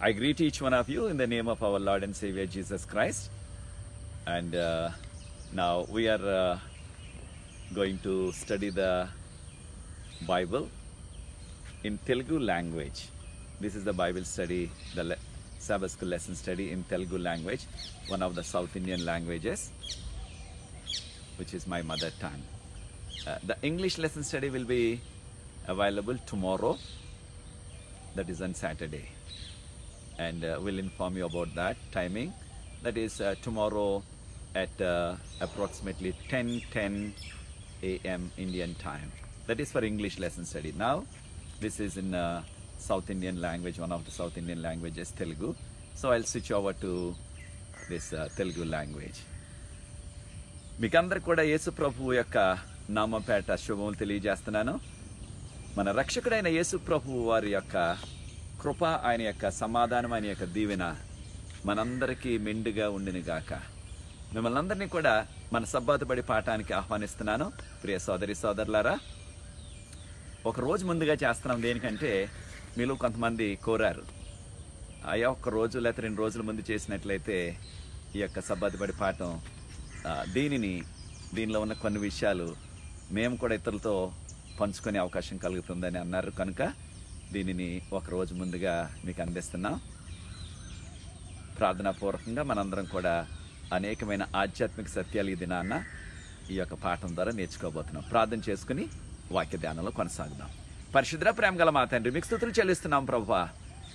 I greet each one of you in the name of our Lord and Savior Jesus Christ. And uh, now we are uh, going to study the Bible in Telugu language. This is the Bible study, the le- Sabbath school lesson study in Telugu language, one of the South Indian languages, which is my mother tongue. Uh, the English lesson study will be available tomorrow, that is on Saturday. And uh, we'll inform you about that timing. That is uh, tomorrow at uh, approximately 10 10 a.m. Indian time. That is for English lesson study. Now, this is in uh, South Indian language, one of the South Indian languages, Telugu. So I'll switch over to this uh, Telugu language. మీకందరు కూడా యేసు ప్రభు యొక్క నామపేట శుభములు తెలియజేస్తున్నాను మన రక్షకుడైన యేసు ప్రభు వారి యొక్క కృప ఆయన యొక్క సమాధానం ఆయన యొక్క దీవెన మనందరికీ మెండుగా ఉండిని గాక మిమ్మల్ని అందరినీ కూడా మన సబ్బాతుబడి పాఠానికి ఆహ్వానిస్తున్నాను ప్రియ సోదరి సోదరులారా ఒక రోజు ముందుగా చేస్తున్నాం దేనికంటే మీలో కొంతమంది కోరారు అయ్యా ఒక రోజు లేకపోతే రెండు రోజుల ముందు చేసినట్లయితే ఈ యొక్క సబ్బాతుబడి పాఠం ఆ, దీనిని దీనిలో ఉన్న కొన్ని విషయాలు మేము కూడా ఇతరులతో పంచుకునే అవకాశం కలుగుతుందని అన్నారు కనుక దీనిని ఒక రోజు ముందుగా మీకు అందిస్తున్నాం ప్రార్థనాపూర్వకంగా మనందరం కూడా అనేకమైన ఆధ్యాత్మిక సత్యాలు ఈ దినాన్న ఈ యొక్క పాఠం ద్వారా నేర్చుకోబోతున్నాం ప్రార్థన చేసుకుని వాక్య ధ్యానంలో కొనసాగుదాం పరిశుద్ర ప్రేమ గల మా తండ్రి మీకు స్థుతులు చెల్లిస్తున్నాం ప్రభా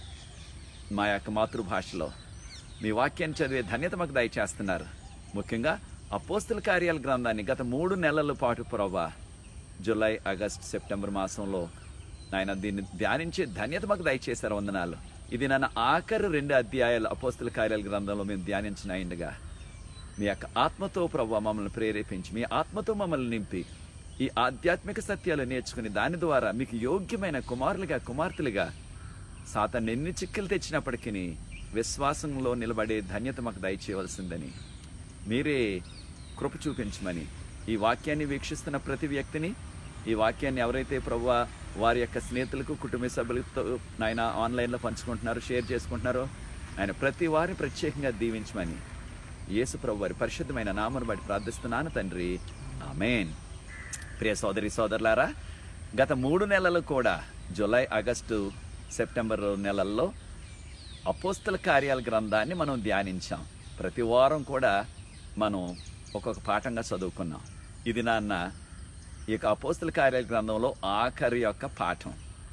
మా యొక్క మాతృభాషలో మీ వాక్యాన్ని చదివే ధన్యత మాకు దయచేస్తున్నారు ముఖ్యంగా అపోస్తుల కార్యాల గ్రంథాన్ని గత మూడు నెలల పాటు ప్రభా జూలై ఆగస్ట్ సెప్టెంబర్ మాసంలో ఆయన దీన్ని ధ్యానించే ధన్యత మాకు దయచేశారు వందనాలు ఇది నన్ను ఆఖరి రెండు అధ్యాయాలు అపోస్తుల కార్యాల గ్రంథంలో మేము ధ్యానించిన అయిండగా మీ యొక్క ఆత్మతో ప్రభు మమ్మల్ని ప్రేరేపించి మీ ఆత్మతో మమ్మల్ని నింపి ఈ ఆధ్యాత్మిక సత్యాలు నేర్చుకుని దాని ద్వారా మీకు యోగ్యమైన కుమారులుగా కుమార్తెలుగా సాతాన్ని ఎన్ని చిక్కులు తెచ్చినప్పటికీ విశ్వాసంలో నిలబడే ధన్యత మాకు దయచేయవలసిందని మీరే కృప చూపించమని ఈ వాక్యాన్ని వీక్షిస్తున్న ప్రతి వ్యక్తిని ఈ వాక్యాన్ని ఎవరైతే ప్రభు వారి యొక్క స్నేహితులకు కుటుంబ సభ్యులతో ఆయన ఆన్లైన్లో పంచుకుంటున్నారో షేర్ చేసుకుంటున్నారో ఆయన ప్రతి వారిని ప్రత్యేకంగా దీవించమని యేసు ప్రభు వారి పరిశుద్ధమైన నామను బట్టి ప్రార్థిస్తున్నాను తండ్రి ఆమెన్ ప్రియ సోదరి సోదరులారా గత మూడు నెలలు కూడా జూలై ఆగస్టు సెప్టెంబర్ నెలల్లో అపోస్తల కార్యాల గ్రంథాన్ని మనం ధ్యానించాం ప్రతి వారం కూడా మనం ఒక్కొక్క పాఠంగా చదువుకున్నాం ఇది నాన్న ఈ యొక్క అపోస్తల కార్యాల గ్రంథంలో ఆఖరి యొక్క పాఠం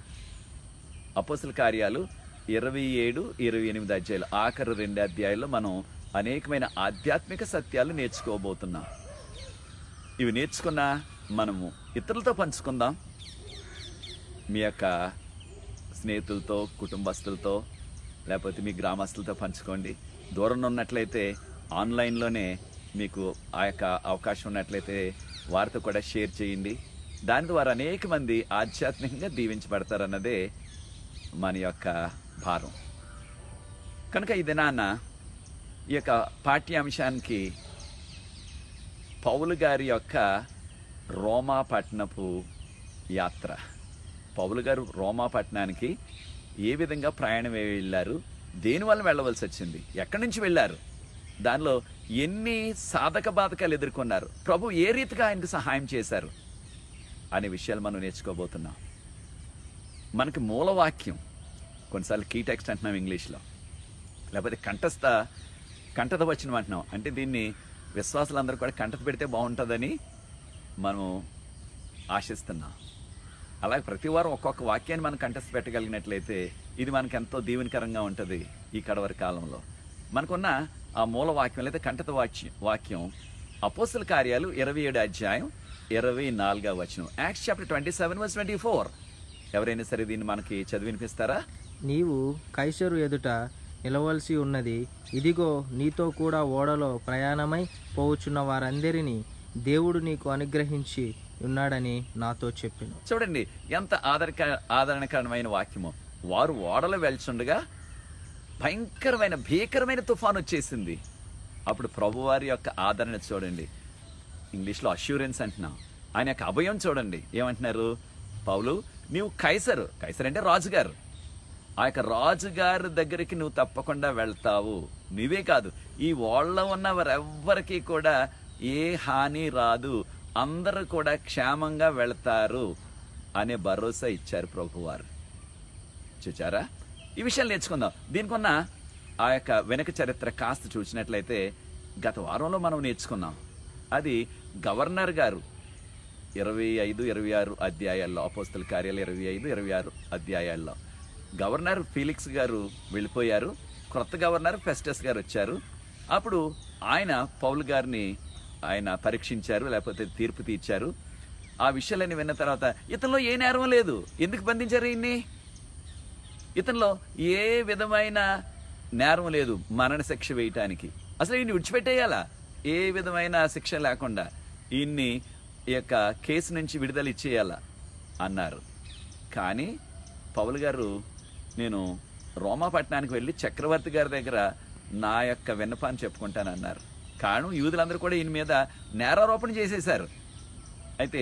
అపోస్తల కార్యాలు ఇరవై ఏడు ఇరవై ఎనిమిది అధ్యాయులు ఆఖరి రెండు అధ్యాయుల్లో మనం అనేకమైన ఆధ్యాత్మిక సత్యాలు నేర్చుకోబోతున్నాం ఇవి నేర్చుకున్న మనము ఇతరులతో పంచుకుందాం మీ యొక్క స్నేహితులతో కుటుంబస్తులతో లేకపోతే మీ గ్రామస్తులతో పంచుకోండి దూరంలో ఉన్నట్లయితే ఆన్లైన్లోనే మీకు ఆ యొక్క అవకాశం ఉన్నట్లయితే వారితో కూడా షేర్ చేయండి దాని ద్వారా అనేక మంది ఆధ్యాత్మికంగా దీవించబడతారన్నదే మన యొక్క భారం కనుక ఈ దినాన్న ఈ యొక్క పాఠ్యాంశానికి పౌలు గారి యొక్క రోమా పట్టణపు యాత్ర పౌలు గారు రోమా పట్టణానికి ఏ విధంగా ప్రయాణం వెళ్ళారు దేనివల్ల వెళ్ళవలసి వచ్చింది ఎక్కడి నుంచి వెళ్ళారు దానిలో ఎన్ని సాధక బాధకాలు ఎదుర్కొన్నారు ప్రభు ఏ రీతిగా ఆయనకు సహాయం చేశారు అనే విషయాలు మనం నేర్చుకోబోతున్నాం మనకి మూలవాక్యం కొన్నిసార్లు కీ టెక్స్ట్ అంటున్నాం ఇంగ్లీష్లో లేకపోతే కంఠస్థ కంఠత వచనం అంటున్నాం అంటే దీన్ని విశ్వాసులందరూ కూడా కంఠత పెడితే బాగుంటుందని మనం ఆశిస్తున్నాం అలాగే ప్రతి వారం ఒక్కొక్క వాక్యాన్ని మనం కంఠస్థ పెట్టగలిగినట్లయితే ఇది మనకు ఎంతో దీవెనకరంగా ఉంటుంది ఈ కడవరి కాలంలో మనకున్న ఆ మూల వాక్యం లేదా కంఠత వాక్యం వాక్యం అపోస్తుల కార్యాలు ఇరవై ఏడు అధ్యాయం ఇరవై నాలుగవ వచనం Acts chapter twenty seven verse twenty four ఎవరైనా సరే దీన్ని మనకి చదివినిపిస్తారా నీవు కైసరు ఎదుట నిలవలసి ఉన్నది ఇదిగో నీతో కూడా ఓడలో ప్రయాణమై పోవుచున్న వారందరినీ దేవుడు నీకు అనుగ్రహించి ఉన్నాడని నాతో చెప్పెను చూడండి ఎంత ఆదరక ఆదరణకరమైన వాక్యము వారు ఓడలో వెళ్చుండగా భయంకరమైన భీకరమైన తుఫాన్ వచ్చేసింది అప్పుడు ప్రభువారి యొక్క ఆదరణ చూడండి ఇంగ్లీష్లో అష్యూరెన్స్ అంటున్నాం ఆయన యొక్క అభయం చూడండి ఏమంటున్నారు పౌలు నీవు కైసరు కైసర్ అంటే రాజుగారు ఆ యొక్క రాజుగారి దగ్గరికి నువ్వు తప్పకుండా వెళ్తావు నువ్వే కాదు ఈ వాళ్ళ ఉన్న వారెవ్వరికి కూడా ఏ హాని రాదు అందరూ కూడా క్షేమంగా వెళ్తారు అనే భరోసా ఇచ్చారు ప్రభువారు చూచారా ఈ విషయాలు నేర్చుకుందాం దీనికున్న ఆ యొక్క వెనక చరిత్ర కాస్త చూసినట్లయితే గత వారంలో మనం నేర్చుకున్నాం అది గవర్నర్ గారు ఇరవై ఐదు ఇరవై ఆరు అధ్యాయాల్లో అపోస్తల కార్యాలు ఇరవై ఐదు ఇరవై ఆరు అధ్యాయాల్లో గవర్నర్ ఫీలిక్స్ గారు వెళ్ళిపోయారు కొత్త గవర్నర్ ఫెస్టస్ గారు వచ్చారు అప్పుడు ఆయన పౌల్ గారిని ఆయన పరీక్షించారు లేకపోతే తీర్పు తీర్చారు ఆ విషయాలన్నీ విన్న తర్వాత ఇతనిలో ఏ నేరం లేదు ఎందుకు బంధించారు ఈయన్ని ఇతనిలో ఏ విధమైన నేరం లేదు మరణ శిక్ష వేయటానికి అసలు ఈయన్ని విడిచిపెట్టేయాలా ఏ విధమైన శిక్ష లేకుండా ఈయన్ని ఈ యొక్క కేసు నుంచి విడుదల ఇచ్చేయాలా అన్నారు కానీ పౌల్ గారు నేను రోమాపట్నానికి వెళ్ళి చక్రవర్తి గారి దగ్గర నా యొక్క విన్నపాన్ని చెప్పుకుంటానన్నారు కారణం యూదులందరూ కూడా ఈయన మీద నేరారోపణ చేసేశారు అయితే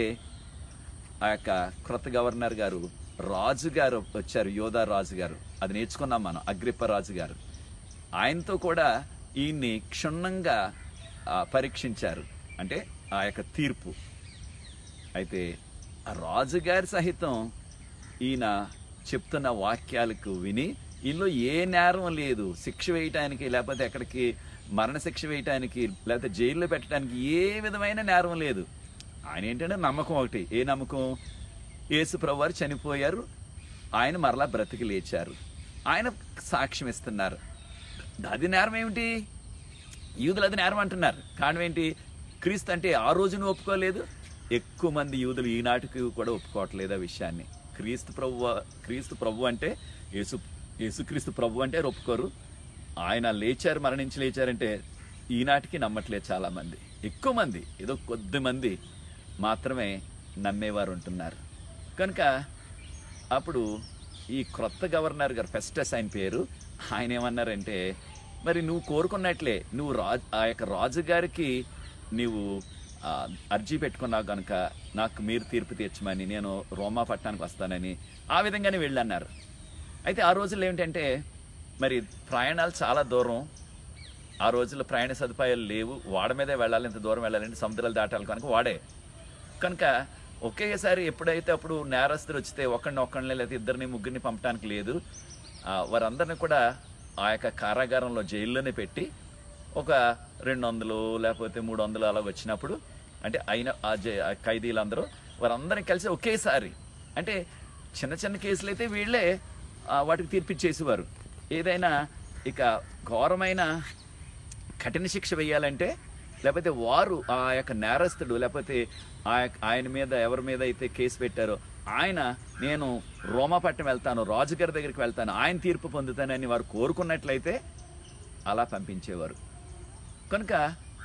ఆ యొక్క క్రొత్త గవర్నర్ గారు రాజు గారు వచ్చారు యోధా రాజు గారు అది నేర్చుకున్నాం మనం అగ్రిప్ప రాజు గారు ఆయనతో కూడా ఈయన్ని క్షుణ్ణంగా ఆ, పరీక్షించారు అంటే ఆ యొక్క తీర్పు అయితే ఆ రాజుగారి సహితం ఈయన చెప్తున్న వాక్యాలకు విని ఇందులో ఏ నేరం లేదు శిక్ష వేయటానికి లేకపోతే ఎక్కడికి మరణ శిక్ష వేయటానికి లేకపోతే జైల్లో పెట్టడానికి ఏ విధమైన నేరం లేదు ఆయన ఏంటంటే నమ్మకం ఒకటి ఏ నమ్మకం యేసు ప్రభువారు చనిపోయారు ఆయన మరలా బ్రతికి లేచారు ఆయన సాక్ష్యం ఇస్తున్నారు అది నేరం ఏమిటి యూదులు అది నేరం అంటున్నారు కారణం ఏంటి క్రీస్తు అంటే ఆ రోజును ఒప్పుకోలేదు ఎక్కువ మంది యూదులు ఈనాటికి కూడా ఒప్పుకోవట్లేదు ఆ విషయాన్ని క్రీస్తు ప్రభు క్రీస్తు ప్రభు అంటే యేసు యేసుక్రీస్తు ప్రభు అంటే ఒప్పుకోరు ఆయన లేచారు మరణించి లేచారంటే ఈనాటికి నమ్మట్లేదు చాలా మంది ఎక్కువ మంది ఏదో కొద్ది మంది మాత్రమే నమ్మేవారు ఉంటున్నారు కనుక అప్పుడు ఈ క్రొత్త గవర్నర్ గారు ఫెస్టస్ ఆయన పేరు ఆయన ఏమన్నారంటే మరి నువ్వు కోరుకున్నట్లే నువ్వు రాజు ఆ యొక్క రాజుగారికి నీవు ఆ, అర్జీ పెట్టుకున్నావు కనుక నాకు మీరు తీర్పు తీర్చమని నేను రోమా పట్టణానికి వస్తానని ఆ విధంగానే వెళ్ళన్నారు అయితే ఆ రోజుల్లో ఏమిటంటే మరి ప్రయాణాలు చాలా దూరం ఆ రోజుల్లో ప్రయాణ సదుపాయాలు లేవు వాడ మీదే వెళ్ళాలి ఇంత దూరం వెళ్ళాలంటే సముద్రాలు దాటాలి కనుక వాడే కనుక ఒకేసారి ఎప్పుడైతే అప్పుడు నేరస్తులు వచ్చితే ఒకరిని ఒకరిని లేదా ఇద్దరిని ముగ్గురిని పంపడానికి లేదు ఆ, వారందరిని కూడా ఆ యొక్క కారాగారంలో జైల్లోనే పెట్టి ఒక రెండు వందలు లేకపోతే మూడు వందలు అలా వచ్చినప్పుడు అంటే అయిన ఆ జై ఆ ఖైదీలందరూ వారందరిని కలిసి ఒకేసారి అంటే చిన్న చిన్న కేసులు అయితే వీళ్ళే ఆ, వాటికి తీర్పిచ్చేసేవారు ఏదైనా ఇక ఘోరమైన కఠిన శిక్ష వేయాలంటే లేకపోతే వారు ఆ యొక్క నేరస్తుడు లేకపోతే ఆ యొక్క- ఆయన మీద ఎవరి మీద అయితే కేసు పెట్టారో ఆయన నేను రోమాపట్నం వెళ్తాను రాజుగారి దగ్గరికి వెళ్తాను ఆయన తీర్పు పొందుతానని వారు కోరుకున్నట్లయితే అలా పంపించేవారు కనుక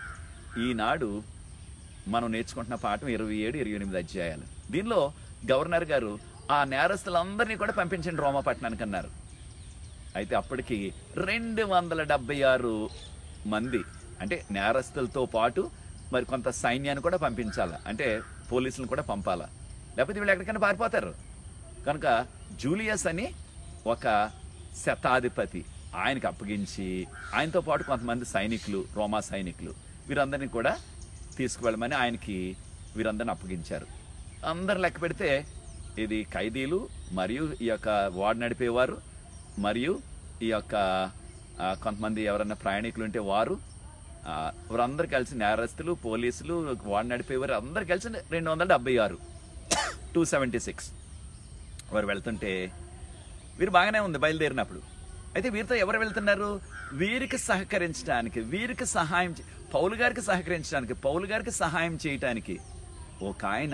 ఈనాడు మనం నేర్చుకుంటున్న పాఠం ఇరవై ఏడు ఇరవై ఎనిమిది అధ్యాయాలు దీనిలో గవర్నర్ గారు ఆ నేరస్తులందరినీ కూడా పంపించండి రోమాపట్నానికి అన్నారు అయితే అప్పటికి రెండు వందల డెబ్బై ఆరు మంది అంటే నేరస్తులతో పాటు మరి కొంత సైన్యాన్ని కూడా పంపించాలా అంటే పోలీసులను కూడా పంపాలా లేకపోతే వీళ్ళు ఎక్కడికైనా పారిపోతారు కనుక జూలియస్ అని ఒక శతాధిపతి ఆయనకు అప్పగించి ఆయనతో పాటు కొంతమంది సైనికులు రోమా సైనికులు వీరందరినీ కూడా తీసుకువెళ్ళమని ఆయనకి వీరందరిని అప్పగించారు అందరు లెక్క పెడితే ఇది ఖైదీలు మరియు ఈ యొక్క వార్డు నడిపేవారు మరియు ఈ యొక్క ఆ, కొంతమంది ఎవరైనా ప్రయాణికులు ఉంటే వారు ఆ, వారందరూ కలిసి నేరస్తులు పోలీసులు వార్డు నడిపేవారు అందరు కలిసి రెండు వందల డెబ్బై ఆరు టూ సెవెంటీ సిక్స్ వారు వెళ్తుంటే వీరు బాగానే ఉంది బయలుదేరినప్పుడు అయితే వీరితో ఎవరు వెళ్తున్నారు వీరికి సహకరించడానికి వీరికి సహాయం చే- పౌలు గారికి సహకరించడానికి పౌలు గారికి సహాయం చేయటానికి ఒక ఆయన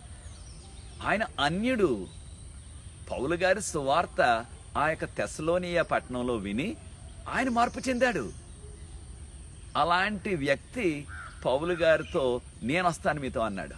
ఆయన అన్యుడు పౌలు గారి సువార్త ఆ యొక్క తెసలోనియా పట్టణంలో విని ఆయన మార్పు చెందాడు అలాంటి వ్యక్తి పౌలు గారితో నేను వస్తాను మీతో అన్నాడు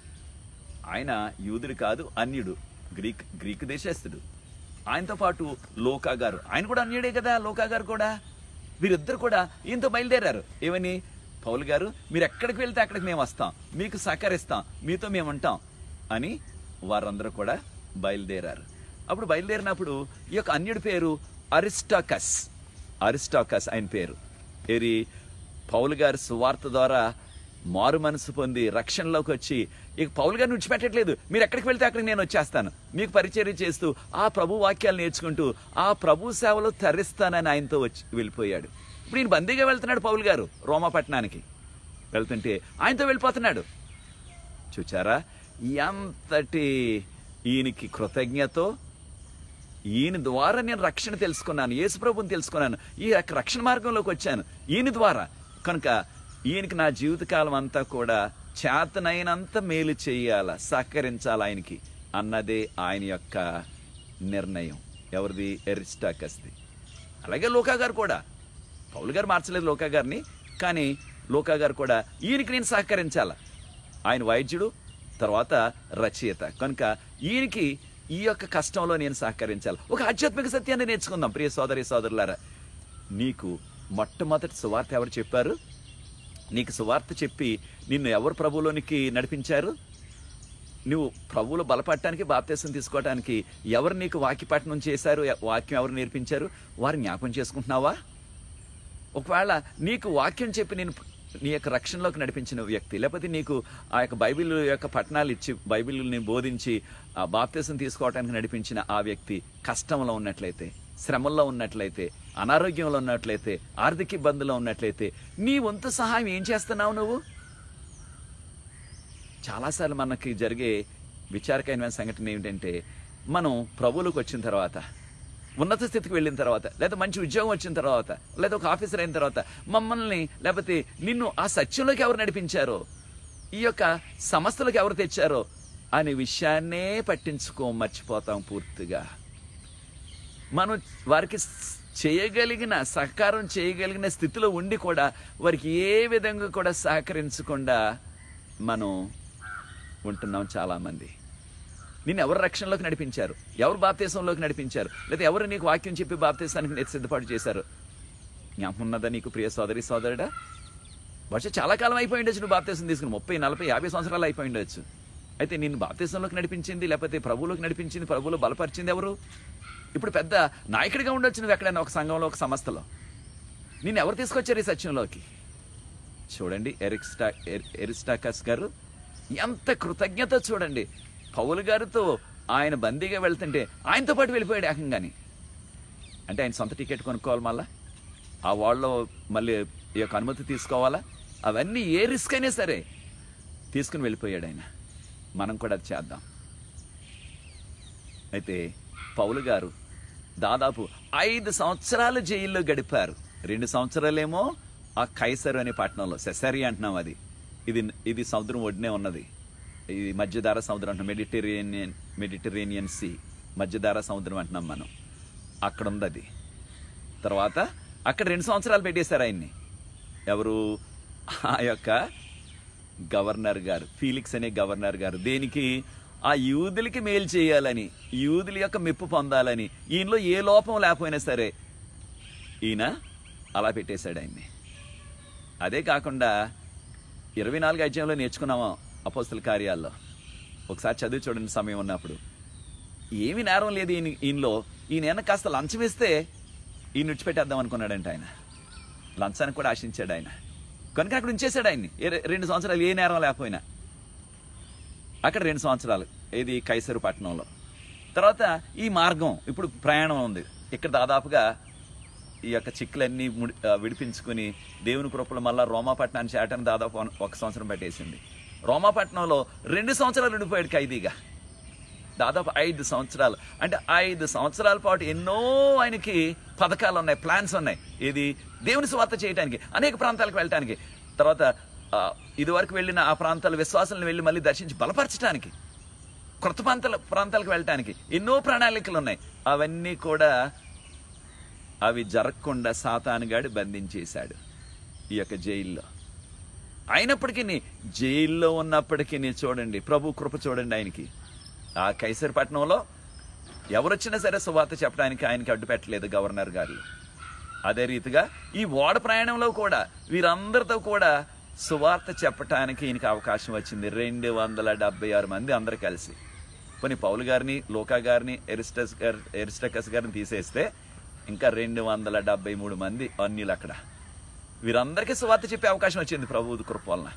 ఆయన యూదుడు కాదు అన్యుడు గ్రీక్ గ్రీక్ దేశస్థుడు ఆయనతో పాటు లోకా గారు ఆయన కూడా అన్యుడే కదా లోకా గారు కూడా వీరిద్దరు కూడా ఈయనతో బయలుదేరారు ఏమని పౌలు గారు మీరు ఎక్కడికి వెళ్తే అక్కడికి మేము వస్తాం మీకు సహకరిస్తాం మీతో మేము ఉంటాం అని వారందరూ కూడా బయలుదేరారు అప్పుడు బయలుదేరినప్పుడు ఈ యొక్క అన్యుడి పేరు అరిస్టాకస్ అరిస్టాకస్ ఆయన పేరు ఏరి పౌలు గారి సువార్త ద్వారా మారు మనసు పొంది రక్షణలోకి వచ్చి ఇక పౌలు గారిని విడిచిపెట్టట్లేదు మీరు ఎక్కడికి వెళ్తే అక్కడికి నేను వచ్చేస్తాను మీకు పరిచర్య చేస్తూ ఆ ప్రభు వాక్యాలు నేర్చుకుంటూ ఆ ప్రభు సేవలో తరిస్తానని ఆయనతో వచ్చి వెళ్ళిపోయాడు ఇప్పుడు ఈయన బందీగా వెళ్తున్నాడు పౌలు గారు రోమాపట్నానికి వెళ్తుంటే ఆయనతో వెళ్ళిపోతున్నాడు చూచారా ఎంతటి ఈయనకి కృతజ్ఞతో ఈయన ద్వారా నేను రక్షణ తెలుసుకున్నాను యేసు ప్రభుని తెలుసుకున్నాను ఈ యొక్క రక్షణ మార్గంలోకి వచ్చాను ఈయన ద్వారా కనుక ఈయనకి నా జీవితకాలం అంతా కూడా చేతనైనంత మేలు చేయాల సహకరించాలి ఆయనకి అన్నదే ఆయన యొక్క నిర్ణయం ఎవరిది ఎరిస్టాకస్ది అలాగే లోకా గారు కూడా పౌలు గారు మార్చలేదు లోకా గారిని కానీ లోకా గారు కూడా ఈయనకి నేను సహకరించాల ఆయన వైద్యుడు తర్వాత రచయిత కనుక ఈయనకి ఈ యొక్క కష్టంలో నేను సహకరించాలి ఒక ఆధ్యాత్మిక సత్యాన్ని నేర్చుకుందాం ప్రియ సోదరి సోదరులారా నీకు మొట్టమొదటి సువార్త ఎవరు చెప్పారు నీకు సువార్త చెప్పి నిన్ను ఎవరు ప్రభువులోనికి నడిపించారు నువ్వు ప్రభువులు బలపడటానికి బాప్తీసం తీసుకోవటానికి ఎవరు నీకు వాక్యపట్నం చేశారు వాక్యం ఎవరు నేర్పించారు వారు జ్ఞాపం చేసుకుంటున్నావా ఒకవేళ నీకు వాక్యం చెప్పి నేను నీ యొక్క రక్షణలోకి నడిపించిన వ్యక్తి లేకపోతే నీకు ఆ యొక్క బైబిల్ యొక్క పట్టణాలు ఇచ్చి బైబిల్ని బోధించి ఆ బాప్తీసం తీసుకోవడానికి నడిపించిన ఆ వ్యక్తి కష్టంలో ఉన్నట్లయితే శ్రమల్లో ఉన్నట్లయితే అనారోగ్యంలో ఉన్నట్లయితే ఆర్థిక ఇబ్బందుల్లో ఉన్నట్లయితే నీ వంతు సహాయం ఏం చేస్తున్నావు నువ్వు చాలాసార్లు మనకి జరిగే విచారకరమైన సంఘటన ఏమిటంటే మనం ప్రభువులకు వచ్చిన తర్వాత ఉన్నత స్థితికి వెళ్ళిన తర్వాత లేదా మంచి ఉద్యోగం వచ్చిన తర్వాత లేదా ఒక ఆఫీసర్ అయిన తర్వాత మమ్మల్ని లేకపోతే నిన్ను ఆ సత్యంలోకి ఎవరు నడిపించారో ఈ యొక్క సంస్థలకు ఎవరు తెచ్చారో అనే విషయాన్నే పట్టించుకో మర్చిపోతాం పూర్తిగా మనం వారికి స్- చేయగలిగిన సహకారం చేయగలిగిన స్థితిలో ఉండి కూడా వారికి ఏ విధంగా కూడా సహకరించకుండా మనం ఉంటున్నాం చాలామంది నిన్ను ఎవరు రక్షణలోకి నడిపించారు ఎవరు బాప్తీసంలోకి నడిపించారు లేదా ఎవరు నీకు వాక్యం చెప్పి బాప్తీసానికి నేను సిద్ధపాటు చేశారు జ్ఞాపకం ఉన్నదా నీకు ప్రియ సోదరి సోదరుడా బహుశా చాలా కాలం అయిపోయి ఉండొచ్చు నువ్వు బాప్తీసం తీసుకుని ముప్పై నలభై యాభై సంవత్సరాలు అయిపోయి ఉండొచ్చు అయితే నిన్ను బాప్తీసంలోకి నడిపించింది లేకపోతే ప్రభువులోకి నడిపించింది ప్రభువులో బలపరిచింది ఎవరు ఇప్పుడు పెద్ద నాయకుడిగా ఉండొచ్చు నువ్వు ఎక్కడైనా ఒక సంఘంలో ఒక సంస్థలో నిన్ను ఎవరు తీసుకొచ్చారు ఈ సత్యంలోకి చూడండి ఎరిక్స్టా ఎర్- ఎరిస్టాకస్ గారు ఎంత కృతజ్ఞత చూడండి పౌలు గారితో ఆయన బందీగా వెళ్తుంటే ఆయనతో పాటు వెళ్ళిపోయాడు ఏకంగాని అంటే ఆయన సొంత టికెట్ కొనుక్కోవాలి మళ్ళా ఆ వాళ్ళలో మళ్ళీ ఈ యొక్క అనుమతి తీసుకోవాలా అవన్నీ ఏ రిస్క్ అయినా సరే తీసుకుని వెళ్ళిపోయాడు ఆయన మనం కూడా అది చేద్దాం అయితే పౌలు గారు దాదాపు ఐదు సంవత్సరాలు జైల్లో గడిపారు రెండు సంవత్సరాలేమో ఆ కైసరు అనే పట్టణంలో సెసరి అంటున్నాం అది ఇది ఇది సముద్రం ఒడినే ఉన్నది ఇది మధ్యధార సముద్రం అంటున్నాం మెడిటరేనియన్ మెడిటరేనియన్ సీ మధ్యధార సముద్రం అంటున్నాం మనం అక్కడ ఉంది అది తర్వాత అక్కడ రెండు సంవత్సరాలు పెట్టేశారు ఆయన్ని ఎవరు ఆ యొక్క గవర్నర్ గారు ఫీలిక్స్ అనే గవర్నర్ గారు దేనికి ఆ యూదులకి మేలు చేయాలని యూదుల యొక్క మెప్పు పొందాలని ఈయనలో ఏ లోపం లేకపోయినా సరే ఈయన అలా పెట్టేశాడు ఆయన్ని అదే కాకుండా ఇరవై నాలుగు అధ్యాయంలో నేర్చుకున్నాము అపోస్తుల కార్యాల్లో ఒకసారి చదివి చూడండి సమయం ఉన్నప్పుడు ఏమి నేరం లేదు ఈయన ఈయనలో ఈయన ఏమన్నా కాస్త లంచం ఇస్తే ఈయన విడిచిపెట్టేద్దాం అనుకున్నాడంట ఆయన లంచానికి కూడా ఆశించాడు ఆయన కనుక అక్కడ ఉంచేశాడు ఆయన్ని ఏ- రెండు సంవత్సరాలు ఏ నేరం లేకపోయినా అక్కడ రెండు సంవత్సరాలు ఇది కైసరు పట్టణంలో తర్వాత ఈ మార్గం ఇప్పుడు ప్రయాణం ఉంది ఇక్కడ దాదాపుగా ఈ యొక్క చిక్కులన్నీ ముడి- ఆ, విడిపించుకుని దేవుని కృపలు మళ్ళా రోమాపట్నాన్ని చేరటానికి దాదాపు వన్- ఒక సంవత్సరం పట్టేసింది రోమాపట్నంలో రెండు సంవత్సరాలు ఉండిపోయాడు ఖైదీగా దాదాపు ఐదు సంవత్సరాలు అంటే ఐదు సంవత్సరాల పాటు ఎన్నో ఆయనకి పథకాలు ఉన్నాయి ప్లాన్స్ ఉన్నాయి ఇది దేవుని స్వార్థ చేయడానికి అనేక ప్రాంతాలకు వెళ్ళటానికి తర్వాత ఆ, ఇదివరకు వెళ్ళిన ఆ ప్రాంతాల విశ్వాసాలను వెళ్ళి మళ్ళీ దర్శించి బలపరచడానికి కొత్త ప్రాంతాల ప్రాంతాలకు వెళ్ళటానికి ఎన్నో ప్రణాళికలు ఉన్నాయి అవన్నీ కూడా అవి జరగకుండా సాతానుగాడు బంధించేశాడు ఈ యొక్క జైల్లో అయినప్పటికీ జైల్లో ఉన్నప్పటికీ చూడండి ప్రభు కృప చూడండి ఆయనకి ఆ కైసరపట్నంలో ఎవరొచ్చినా సరే సువార్త చెప్పడానికి ఆయనకి అడ్డు పెట్టలేదు గవర్నర్ గారు అదే రీతిగా ఈ ఓడ ప్రయాణంలో కూడా వీరందరితో కూడా సువార్త చెప్పటానికి ఈయనకి అవకాశం వచ్చింది రెండు వందల డెబ్బై ఆరు మంది అందరు కలిసి కొన్ని పౌలు గారిని లోకా గారిని ఎరిస్టస్ గారి ఎరిస్టకస్ గారిని తీసేస్తే ఇంకా రెండు వందల డెబ్బై మూడు మంది అన్యులు అక్కడ వీరందరికీ సువార్త చెప్పే అవకాశం వచ్చింది ప్రభు కృప వలన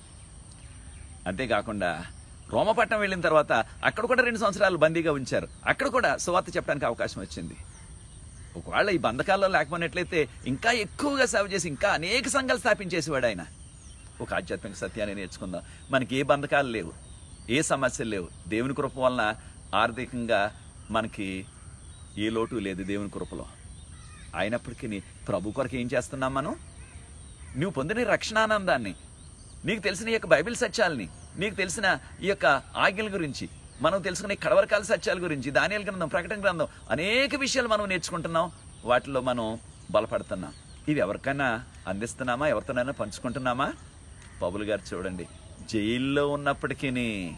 అంతేకాకుండా రోమపట్నం వెళ్ళిన తర్వాత అక్కడ కూడా రెండు సంవత్సరాలు బందీగా ఉంచారు అక్కడ కూడా సువార్త చెప్పడానికి అవకాశం వచ్చింది ఒకవేళ ఈ బంధకాల్లో లేకపోయినట్లయితే ఇంకా ఎక్కువగా సేవ చేసి ఇంకా అనేక సంఘాలు స్థాపించేసేవాడు ఆయన ఒక ఆధ్యాత్మిక సత్యాన్ని నేర్చుకుందాం మనకి ఏ బంధకాలు లేవు ఏ సమస్యలు లేవు దేవుని కృప వలన ఆర్థికంగా మనకి ఏ లోటు లేదు దేవుని కృపలో అయినప్పటికీ ప్రభు కొరకు ఏం చేస్తున్నాం మనం నువ్వు పొందిన ఈ రక్షణానందాన్ని నీకు తెలిసిన ఈ యొక్క బైబిల్ సత్యాలని నీకు తెలిసిన ఈ యొక్క ఆజ్ఞల గురించి మనం తెలుసుకునే కడవరకాల సత్యాల గురించి దానియాల గ్రంథం ప్రకటన గ్రంథం అనేక విషయాలు మనం నేర్చుకుంటున్నాం వాటిలో మనం బలపడుతున్నాం ఇవి ఎవరికైనా అందిస్తున్నామా ఎవరితోనైనా పంచుకుంటున్నామా పౌలు గారు చూడండి జైల్లో ఉన్నప్పటికీ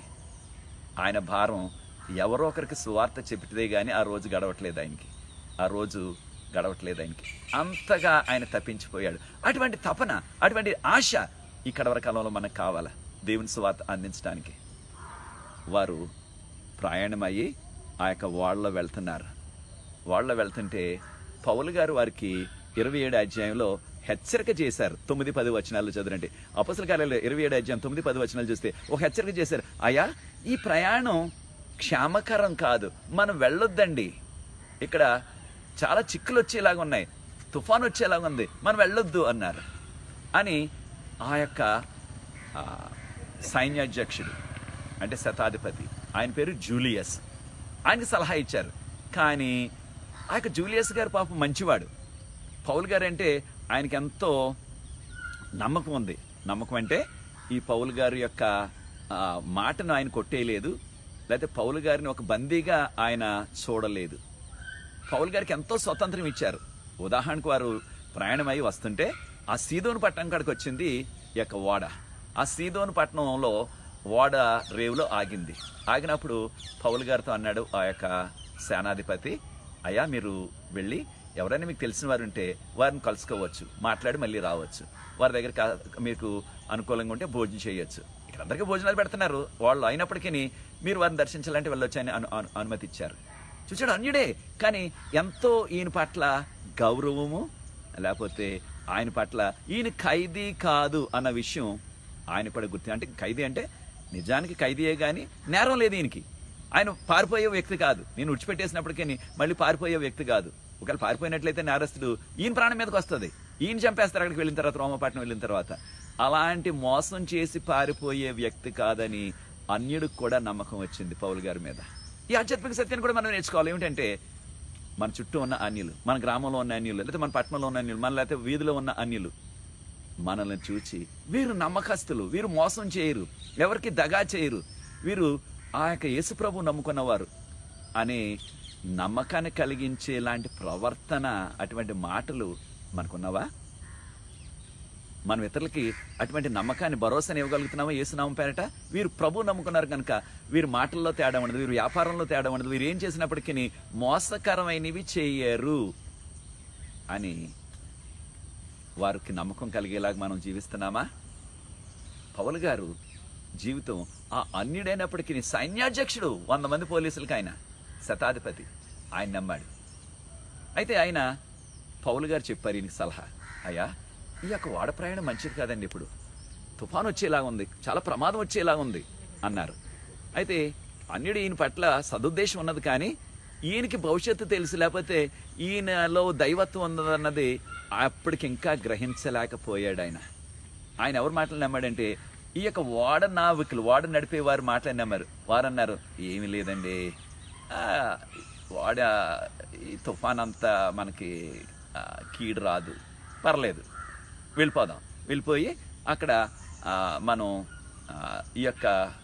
ఆయన భారం ఎవరో ఒకరికి సువార్త చెప్పితే గానీ ఆ రోజు గడవట్లేదు ఆయనకి ఆ రోజు గడవట్లేదు ఆయనకి అంతగా ఆయన తప్పించిపోయాడు అటువంటి తపన అటువంటి ఆశ ఈ కడవర కాలంలో మనకు కావాలా దేవుని సువార్త అందించడానికి వారు ప్రయాణమయ్యి ఆ యొక్క ఓడలో వెళ్తున్నారు ఓడలో వెళ్తుంటే పౌలు గారు వారికి ఇరవై ఏడు అధ్యాయంలో హెచ్చరిక చేశారు తొమ్మిది పది వచనాలు చదువురండి అపసల కార్యాలయంలో ఇరవై ఏడు అధ్యాయం తొమ్మిది పది వచనాలు చూస్తే ఒక హెచ్చరిక చేశారు అయ్యా ఈ ప్రయాణం క్షేమకరం కాదు మనం వెళ్ళొద్దండి ఇక్కడ చాలా చిక్కులు వచ్చేలాగా ఉన్నాయి తుఫాన్ వచ్చేలాగా ఉంది మనం వెళ్ళొద్దు అన్నారు అని ఆ యొక్క ఆ, సైన్యాధ్యక్షుడు అంటే శతాధిపతి ఆయన పేరు జూలియస్ ఆయనకి సలహా ఇచ్చారు కానీ ఆ యొక్క జూలియస్ గారు పాపం మంచివాడు పౌల్ గారు అంటే ఆయనకి ఎంతో నమ్మకం ఉంది నమ్మకం అంటే ఈ పౌల్ గారి యొక్క ఆ, మాటను ఆయన కొట్టేయలేదు లేకపోతే పౌలు గారిని ఒక బందీగా ఆయన చూడలేదు పౌల్ గారికి ఎంతో స్వతంత్రం ఇచ్చారు ఉదాహరణకు వారు ప్రయాణమై వస్తుంటే ఆ సీదోను పట్టణం కాడికి వచ్చింది ఈ యొక్క ఓడ ఆ సీదోను పట్టణంలో ఓడ రేవులో ఆగింది ఆగినప్పుడు పౌల్ గారితో అన్నాడు ఆ యొక్క సేనాధిపతి అయ్యా మీరు వెళ్ళి ఎవరైనా మీకు తెలిసిన వారు ఉంటే వారిని కలుసుకోవచ్చు మాట్లాడి మళ్ళీ రావచ్చు వారి దగ్గర కా- మీకు అనుకూలంగా ఉంటే భోజనం చేయొచ్చు ఇక్కడ అందరికీ భోజనాలు పెడుతున్నారు వాళ్ళు అయినప్పటికీ మీరు వారిని దర్శించాలంటే వెళ్ళొచ్చని అను అను- అనుమతి ఇచ్చారు చూచాడు అన్యుడే కానీ ఎంతో ఈయన పట్ల గౌరవము లేకపోతే ఆయన పట్ల ఈయన ఖైదీ కాదు అన్న విషయం ఆయన కూడా గుర్తు అంటే ఖైదీ అంటే నిజానికి ఖైదీయే కానీ నేరం లేదు ఈయనకి ఆయన పారిపోయే వ్యక్తి కాదు నేను ఉడిచిపెట్టేసినప్పటికీ మళ్ళీ పారిపోయే వ్యక్తి కాదు ఒకవేళ పారిపోయినట్లయితే నేరస్తుడు ఈయన ప్రాణం మీదకి వస్తుంది ఈయన చంపేస్తారు అక్కడికి వెళ్ళిన తర్వాత రోమపట్నం వెళ్ళిన తర్వాత అలాంటి మోసం చేసి పారిపోయే వ్యక్తి కాదని అన్యుడికి కూడా నమ్మకం వచ్చింది పౌలు గారి మీద ఈ ఆధ్యాత్మిక సత్యాన్ని కూడా మనం నేర్చుకోవాలి ఏమిటంటే మన చుట్టూ ఉన్న అన్యులు మన గ్రామంలో ఉన్న అన్యులు లేకపోతే మన పట్టణంలో ఉన్న అన్యులు మన లేకపోతే వీధిలో ఉన్న అన్యులు మనల్ని చూచి వీరు నమ్మకస్తులు వీరు మోసం చేయరు ఎవరికి దగా చేయరు వీరు ఆ యొక్క యేసుప్రభు నమ్ముకున్నవారు అనే నమ్మకాన్ని కలిగించేలాంటి ప్రవర్తన అటువంటి మాటలు మనకున్నవా మనం ఇతరులకి అటువంటి నమ్మకాన్ని భరోసాని ఇవ్వగలుగుతున్నామా ఏసునామం పేరట వీరు ప్రభు నమ్ముకున్నారు కనుక వీరు మాటల్లో తేడా ఉండదు వీరు వ్యాపారంలో తేడా ఉండదు వీరు ఏం చేసినప్పటికీ మోసకరమైనవి చేయరు అని వారికి నమ్మకం కలిగేలాగా మనం జీవిస్తున్నామా పౌలు గారు జీవితం ఆ అన్యుడైనప్పటికీ సైన్యాధ్యక్షుడు వంద మంది పోలీసులకి ఆయన శతాధిపతి ఆయన నమ్మాడు అయితే ఆయన పౌలు గారు చెప్పారు ఈయనకి సలహా అయ్యా ఈ యొక్క వాడ ప్రయాణం మంచిది కాదండి ఇప్పుడు తుఫాన్ వచ్చేలాగా ఉంది చాలా ప్రమాదం వచ్చేలాగా ఉంది అన్నారు అయితే అన్యుడు ఈయన పట్ల సదుద్దేశం ఉన్నది కానీ ఈయనకి భవిష్యత్తు తెలుసు లేకపోతే ఈయనలో దైవత్వం ఉన్నదన్నది అప్పటికి ఇంకా గ్రహించలేకపోయాడు ఆయన ఆయన ఎవరు మాటలు నమ్మాడంటే ఈ యొక్క వాడ నావికులు వాడ నడిపే వారు మాటలు నమ్మారు వారు అన్నారు ఏమీ లేదండి ఆ, వాడ ఈ తుఫాన్ అంతా మనకి ఆ, కీడు రాదు పర్లేదు వెళ్ళిపోదాం వెళ్ళిపోయి అక్కడ ఆ, మనం ఆ, ఈ యొక్క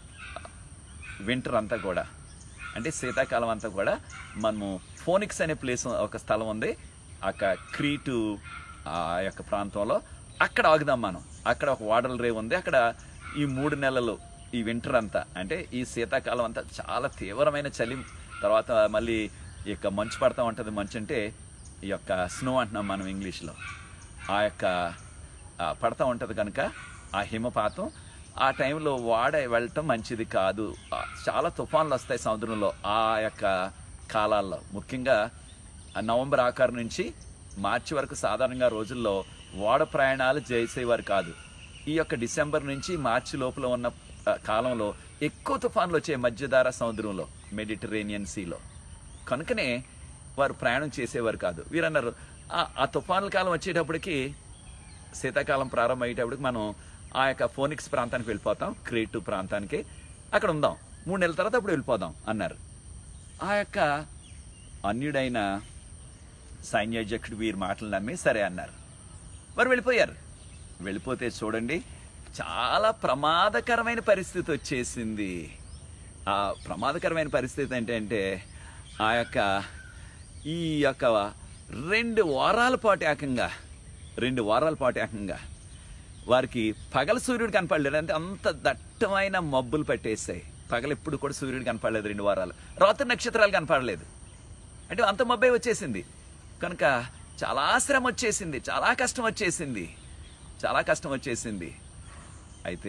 వింటర్ అంతా కూడా అంటే శీతాకాలం అంతా కూడా మనము ఫోనిక్స్ అనే ప్లేస్ ఒక స్థలం ఉంది అక్కడ క్రీటు ఆ యొక్క ప్రాంతంలో అక్కడ ఆగుదాం మనం అక్కడ ఒక వాటర్ రేవ్ ఉంది అక్కడ ఈ మూడు నెలలు ఈ వింటర్ అంతా అంటే ఈ శీతాకాలం అంతా చాలా తీవ్రమైన చలి తర్వాత మళ్ళీ ఈ యొక్క మంచు పడతా ఉంటుంది మంచు అంటే ఈ యొక్క స్నో అంటున్నాం మనం ఇంగ్లీష్లో ఆ యొక్క ఆ, పడతా ఉంటుంది కనుక ఆ హిమపాతం ఆ టైంలో వాడ వెళ్ళటం మంచిది కాదు ఆ, చాలా తుఫాన్లు వస్తాయి సముద్రంలో ఆ యొక్క కాలాల్లో ముఖ్యంగా ఆ నవంబర్ ఆఖరు నుంచి మార్చి వరకు సాధారణంగా రోజుల్లో ఓడ ప్రయాణాలు చేసేవారు కాదు ఈ యొక్క డిసెంబర్ నుంచి మార్చి లోపల ఉన్న ఆ, కాలంలో ఎక్కువ తుఫాన్లు వచ్చాయి మధ్యధార సముద్రంలో మెడిటరేనియన్ సీలో కనుకనే వారు ప్రయాణం చేసేవారు కాదు వీరన్నారు "ఆ- ఆ తుఫానుల కాలం వచ్చేటప్పటికి శీతాకాలం ప్రారంభమయ్యేటప్పటికి మనం ఆ యొక్క ఫోనిక్స్ ప్రాంతానికి వెళ్ళిపోతాం క్రియేటివ్ ప్రాంతానికి అక్కడ ఉందాం మూడు నెలల తర్వాత అప్పుడు వెళ్ళిపోదాం అన్నారు ఆ యొక్క అన్యుడైన సైన్యాధ్యక్షుడు వీరి మాటలు నమ్మి సరే అన్నారు వారు వెళ్ళిపోయారు వెళ్ళిపోతే చూడండి చాలా ప్రమాదకరమైన పరిస్థితి వచ్చేసింది ఆ ప్రమాదకరమైన పరిస్థితి ఏంటంటే ఆ యొక్క ఈ యొక్క రెండు వారాల పాటు ఏకంగా రెండు వారాల పాటు ఏకంగా వారికి పగల సూర్యుడు కనపడలేదు అంటే అంత దట్టమైన మబ్బులు పట్టేసాయి పగల ఎప్పుడు కూడా సూర్యుడు కనపడలేదు రెండు వారాలు రాత్రి నక్షత్రాలు కనపడలేదు అంటే అంత మబ్బే వచ్చేసింది కనుక చాలా శ్రమ వచ్చేసింది చాలా కష్టం వచ్చేసింది చాలా కష్టం వచ్చేసింది అయితే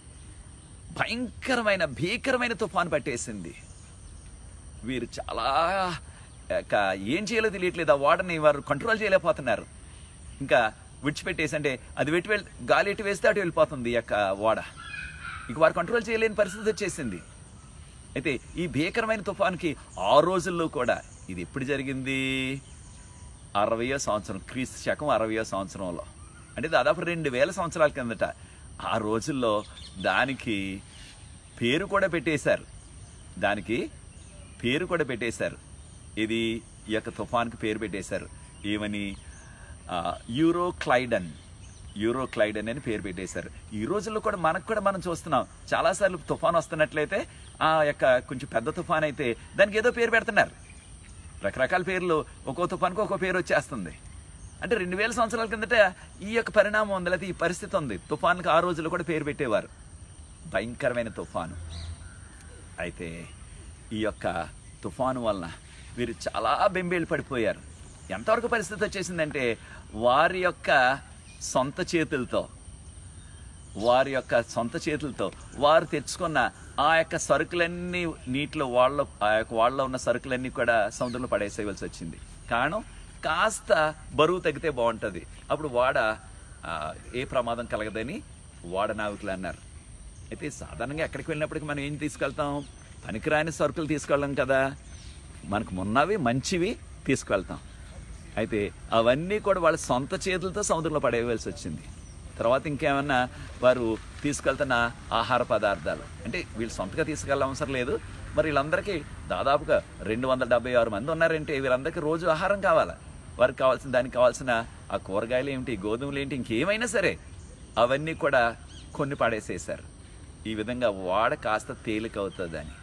భయంకరమైన భీకరమైన తుఫాను పట్టేసింది వీరు చాలా ఇక ఏం చేయాలో తెలియట్లేదు ఆ వాటర్ని వారు కంట్రోల్ చేయలేకపోతున్నారు ఇంకా విడిచిపెట్టేసి అంటే అది వెట్టి వెళ్ళి గాలి ఎటు వేస్తే అటు వెళ్ళిపోతుంది ఈ యొక్క వాడ ఇక వారు కంట్రోల్ చేయలేని పరిస్థితి వచ్చేసింది అయితే ఈ భీకరమైన తుఫాన్కి ఆ రోజుల్లో కూడా ఇది ఎప్పుడు జరిగింది అరవయో సంవత్సరం క్రీస్తు శకం అరవయో సంవత్సరంలో అంటే దాదాపు రెండు వేల సంవత్సరాల కిందట ఆ రోజుల్లో దానికి పేరు కూడా పెట్టేశారు దానికి పేరు కూడా పెట్టేశారు ఇది ఈ యొక్క తుఫాన్కి పేరు పెట్టేశారు ఏమని ఆ, యూరోక్లైడన్ యూరోక్లైడన్ అని పేరు పెట్టేశారు ఈ రోజుల్లో కూడా మనకు కూడా మనం చూస్తున్నాం చాలాసార్లు తుఫాన్ వస్తున్నట్లయితే ఆ యొక్క కొంచెం పెద్ద తుఫాన్ అయితే దానికి ఏదో పేరు పెడుతున్నారు రకరకాల పేర్లు ఒక్కో తుఫాన్కి ఒక్కో పేరు వచ్చేస్తుంది అంటే రెండు వేల సంవత్సరాల కిందట ఈ యొక్క పరిణామం ఉంది లేకపోతే ఈ పరిస్థితి ఉంది తుఫాన్కి ఆ రోజుల్లో కూడా పేరు పెట్టేవారు భయంకరమైన తుఫాను అయితే ఈ యొక్క తుఫాను వలన వీరు చాలా బెంబేలు పడిపోయారు ఎంతవరకు పరిస్థితి వచ్చేసిందంటే వారి యొక్క సొంత చేతులతో వారి యొక్క సొంత చేతులతో వారు తెచ్చుకున్న ఆ యొక్క సరుకులన్నీ నీటిలో వాళ్ళ ఆ యొక్క వాళ్ళలో ఉన్న సరుకులన్నీ కూడా సముద్రంలో పడేసేయవలసి వచ్చింది కారణం కాస్త బరువు తగ్గితే బాగుంటుంది అప్పుడు వాడ ఆ, ఏ ప్రమాదం కలగదని వాడ నావికులు అన్నారు అయితే సాధారణంగా ఎక్కడికి వెళ్ళినప్పటికీ మనం ఏం తీసుకెళ్తాం పనికిరాని సరుకులు తీసుకెళ్ళాం కదా మనకు మొన్నవి మంచివి తీసుకెళ్తాం అయితే అవన్నీ కూడా వాళ్ళ సొంత చేతులతో సముద్రంలో పడేయవలసి వచ్చింది తర్వాత ఇంకేమన్నా వారు తీసుకెళ్తున్న ఆహార పదార్థాలు అంటే వీళ్ళు సొంతగా తీసుకెళ్ళ అవసరం లేదు మరి వీళ్ళందరికీ దాదాపుగా రెండు వందల డెబ్బై ఆరు మంది ఉన్నారంటే వీళ్ళందరికీ రోజు ఆహారం కావాలా వారికి కావాల్సిన దానికి కావాల్సిన ఆ కూరగాయలు ఏమిటి గోధుమలు ఏంటి ఇంకేమైనా సరే అవన్నీ కూడా కొన్ని పడేసేశారు ఈ విధంగా వాడ కాస్త తేలిక అవుతుందని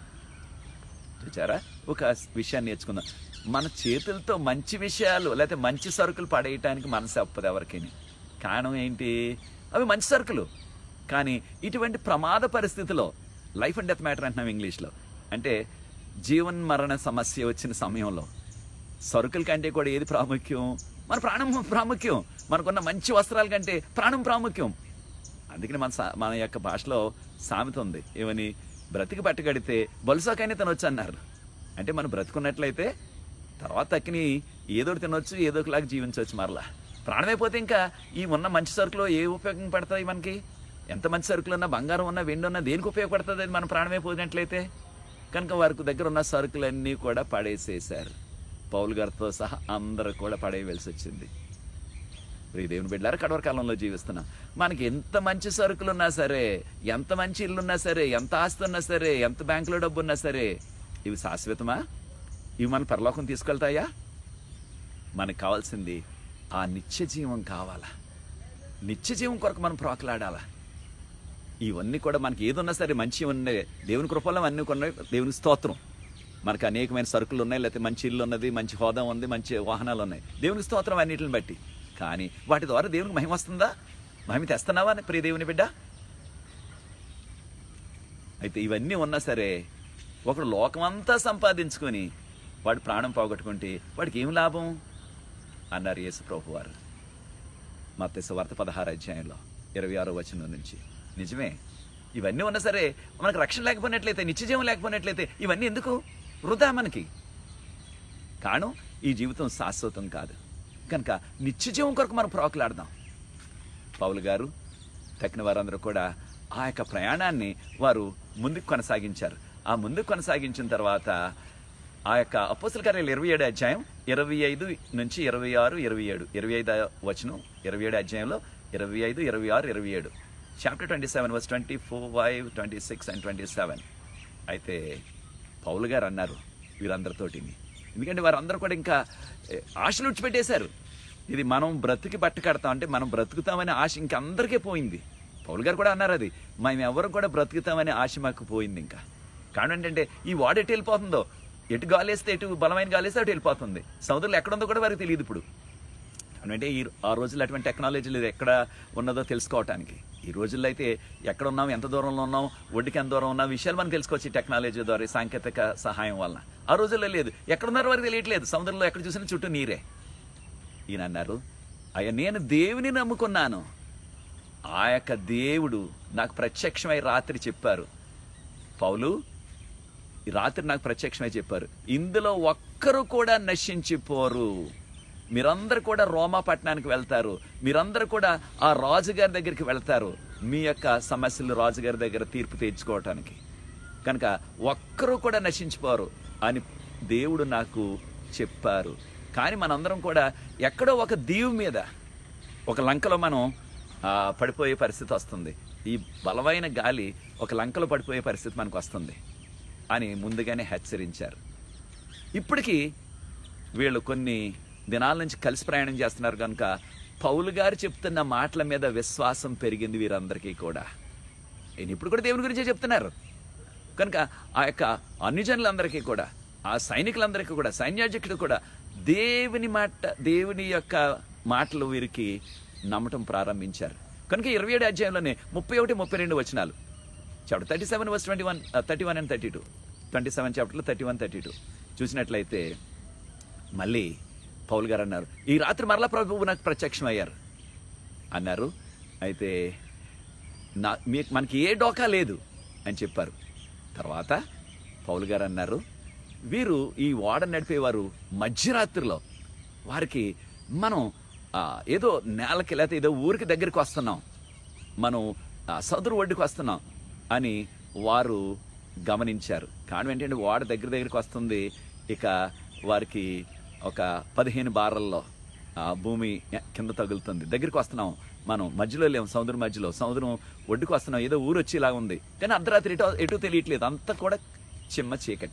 చూచారా ఒక విషయాన్ని నేర్చుకుందాం మన చేతులతో మంచి విషయాలు లేకపోతే మంచి సరుకులు పడేయటానికి మనసు అప్పదు ఎవరికి కారణం ఏంటి అవి మంచి సరుకులు కానీ ఇటువంటి ప్రమాద పరిస్థితిలో లైఫ్ అండ్ డెత్ మ్యాటర్ అంటున్నాం ఇంగ్లీష్లో అంటే జీవన్ మరణ సమస్య వచ్చిన సమయంలో సరుకుల కంటే కూడా ఏది ప్రాముఖ్యం మన ప్రాణం ప్రాముఖ్యం మనకున్న మంచి వస్త్రాల కంటే ప్రాణం ప్రాముఖ్యం అందుకని మన సా- మన యొక్క భాషలో సామెత ఉంది ఏమని బ్రతికి పట్టగడితే బొలుసాకైనా తినొచ్చు అన్నారు అంటే మనం బ్రతుకున్నట్లయితే తర్వాత తక్కిని ఏదో ఒకటి తినొచ్చు ఏదో ఒకలాగా జీవించవచ్చు మరలా ప్రాణమైపోతే ఇంకా ఈ ఉన్న మంచి సరుకులో ఏ ఉపయోగం పడతాయి మనకి ఎంత మంచి సరుకులు ఉన్నా బంగారం ఉన్నా వెండి ఉన్నా దేనికి ఉపయోగపడుతుంది అది మన ప్రాణమైపోయినట్లయితే కనుక వారికి దగ్గర ఉన్న సరుకులన్నీ కూడా పడేసేశారు పౌలు గారితో సహా అందరూ కూడా పడేయవలసి వచ్చింది ప్రియ దేవుని బిడ్డారు కడవర కాలంలో జీవిస్తున్నాం మనకి ఎంత మంచి సరుకులు ఉన్నా సరే ఎంత మంచి ఇల్లు ఉన్నా సరే ఎంత ఆస్తి ఉన్నా సరే ఎంత బ్యాంకులో డబ్బు ఉన్నా సరే ఇవి శాశ్వతమా ఇవి మన పరలోకం తీసుకెళ్తాయా మనకు కావాల్సింది ఆ నిత్య జీవం కావాలా నిత్య జీవం కొరకు మనం ప్రోకలాడాలా ఇవన్నీ కూడా మనకి ఏదున్నా సరే మంచి ఉన్నాయి దేవుని కృపలో అన్నీ ఉన్నాయి దేవుని స్తోత్రం మనకు అనేకమైన సరుకులు ఉన్నాయి లేకపోతే మంచి ఇల్లు ఉన్నది మంచి హోదా ఉంది మంచి వాహనాలు ఉన్నాయి దేవుని స్తోత్రం అన్నిటిని బట్టి కానీ వాటి ద్వారా దేవునికి మహిమ వస్తుందా మహిమ తెస్తున్నావా అని ప్రియ దేవుని బిడ్డ అయితే ఇవన్నీ ఉన్నా సరే ఒకడు లోకమంతా సంపాదించుకొని వాడు ప్రాణం పోగొట్టుకుంటే వాడికి ఏం లాభం అన్నారు యేసు ప్రభు వారు మత్తయి వార్త పదహారు అధ్యాయంలో ఇరవై ఆరో వచనం నుంచి నిజమే ఇవన్నీ ఉన్నా సరే మనకు రక్షణ లేకపోయినట్లయితే నిత్యజీవం లేకపోయినట్లయితే ఇవన్నీ ఎందుకు వృధా మనకి కారణం ఈ జీవితం శాశ్వతం కాదు కనుక నిత్యజీవం కొరకు మనం ప్రాకులాడదాం పౌలు గారు తక్కిన వారందరూ కూడా ఆ యొక్క ప్రయాణాన్ని వారు ముందుకు కొనసాగించారు ఆ ముందుకు కొనసాగించిన తర్వాత ఆ యొక్క అపోసల కార్యాలు ఇరవై ఏడు అధ్యాయం ఇరవై ఐదు నుంచి ఇరవై ఆరు ఇరవై ఏడు ఇరవై ఐదు వచనం ఇరవై ఏడు అధ్యాయంలో ఇరవై ఐదు ఇరవై ఆరు ఇరవై ఏడు chapter twenty seven verse twenty four five twenty six and twenty seven అయితే పౌలు గారు అన్నారు వీరందరితోటి ఎందుకంటే వారందరూ కూడా ఇంకా ఏ, ఆశలు విడిచిపెట్టేశారు ఇది మనం బ్రతికి బట్ట కడతాం అంటే మనం బ్రతుకుతామనే ఆశ ఇంకా అందరికీ పోయింది పౌలు గారు కూడా అన్నారు అది మేము ఎవరు కూడా బ్రతుకుతామనే ఆశ మాకు పోయింది ఇంకా కారణం ఏంటంటే ఈ వాడు ఎటు వెళ్ళిపోతుందో ఎటు గాలేస్తే ఎటు బలమైన గాలేస్తే అటు వెళ్ళిపోతుంది సముద్రంలో ఎక్కడుందో కూడా వారికి తెలియదు ఇప్పుడు అంటే ఈ ఆ రోజుల్లో అటువంటి టెక్నాలజీ లేదు ఎక్కడ ఉన్నదో తెలుసుకోవటానికి ఈ రోజుల్లో అయితే ఎక్కడ ఉన్నాం ఎంత దూరంలో ఉన్నాం ఒడ్డుకి ఎంత దూరం ఉన్న విషయాలు మనం తెలుసుకోవచ్చు ఈ టెక్నాలజీ ద్వారా ఈ సాంకేతిక సహాయం వలన ఆ రోజుల్లో లేదు ఎక్కడున్నారో వారికి తెలియట్లేదు సముద్రంలో ఎక్కడ చూసినా చుట్టూ నీరే ఈయన అన్నారు అయ్యా నేను దేవుని నమ్ముకున్నాను ఆ యొక్క దేవుడు నాకు ప్రత్యక్షమై రాత్రి చెప్పారు పౌలు ఈ రాత్రి నాకు ప్రత్యక్షమై చెప్పారు ఇందులో ఒక్కరు కూడా నశించిపోరు మీరందరూ కూడా రోమా పట్టణానికి వెళ్తారు మీరందరూ కూడా ఆ రాజుగారి దగ్గరికి వెళ్తారు మీ యొక్క సమస్యలు రాజుగారి దగ్గర తీర్పు తీర్చుకోవటానికి కనుక ఒక్కరు కూడా నశించిపోరు అని దేవుడు నాకు చెప్పారు కానీ మనందరం కూడా ఎక్కడో ఒక దీవు మీద ఒక లంకలో మనం ఆ, పడిపోయే పరిస్థితి వస్తుంది ఈ బలమైన గాలి ఒక లంకలో పడిపోయే పరిస్థితి మనకు వస్తుంది అని ముందుగానే హెచ్చరించారు ఇప్పటికీ వీళ్ళు కొన్ని దినాల నుంచి కలిసి ప్రయాణం చేస్తున్నారు కనుక పౌలు గారు చెప్తున్న మాటల మీద విశ్వాసం పెరిగింది వీరందరికీ కూడా ఈయన ఇప్పుడు కూడా దేవుని గురించే చెప్తున్నారు కనుక ఆ యొక్క అన్యజనులందరికీ కూడా ఆ సైనికులందరికీ కూడా సైన్యాధ్యక్షుడు కూడా దేవుని మాట దేవుని యొక్క మాటలు వీరికి నమ్మటం ప్రారంభించారు కనుక ఇరవై ఏడు అధ్యాయంలోనే ముప్పై ఒకటి ముప్పై రెండు వచనాలు chapter thirty seven verse twenty one thirty one and thirty two twenty seven చాప్టర్లో థర్టీ వన్ థర్టీ టూ చూసినట్లయితే మళ్ళీ పౌల్ గారు అన్నారు ఈ రాత్రి మరలా ప్రభువు నాకు ప్రత్యక్షమయ్యారు అన్నారు అయితే నా మీ మనకి ఏ డోకా లేదు అని చెప్పారు తర్వాత పౌలు గారు అన్నారు వీరు ఈ ఓడ నడిపేవారు మధ్యరాత్రిలో వారికి మనం ఆ, ఏదో నేలకి లేకపోతే ఏదో ఊరికి దగ్గరికి వస్తున్నాం మనం ఆ, సదురు ఒడ్డుకు వస్తున్నాం అని వారు గమనించారు కారణం ఏంటంటే ఓడ దగ్గర దగ్గరికి వస్తుంది ఇక వారికి ఒక పదిహేను బారల్లో ఆ భూమి కింద తగులుతుంది దగ్గరికి వస్తున్నాం మనం మధ్యలో లేము సముద్రం మధ్యలో సముద్రం ఒడ్డుకు వస్తున్నాం ఏదో ఊరు వచ్చి ఇలా ఉంది కానీ అర్ధరాత్రి ఎటో ఎటు తెలియట్లేదు అంతా కూడా చిమ్మ చీకటి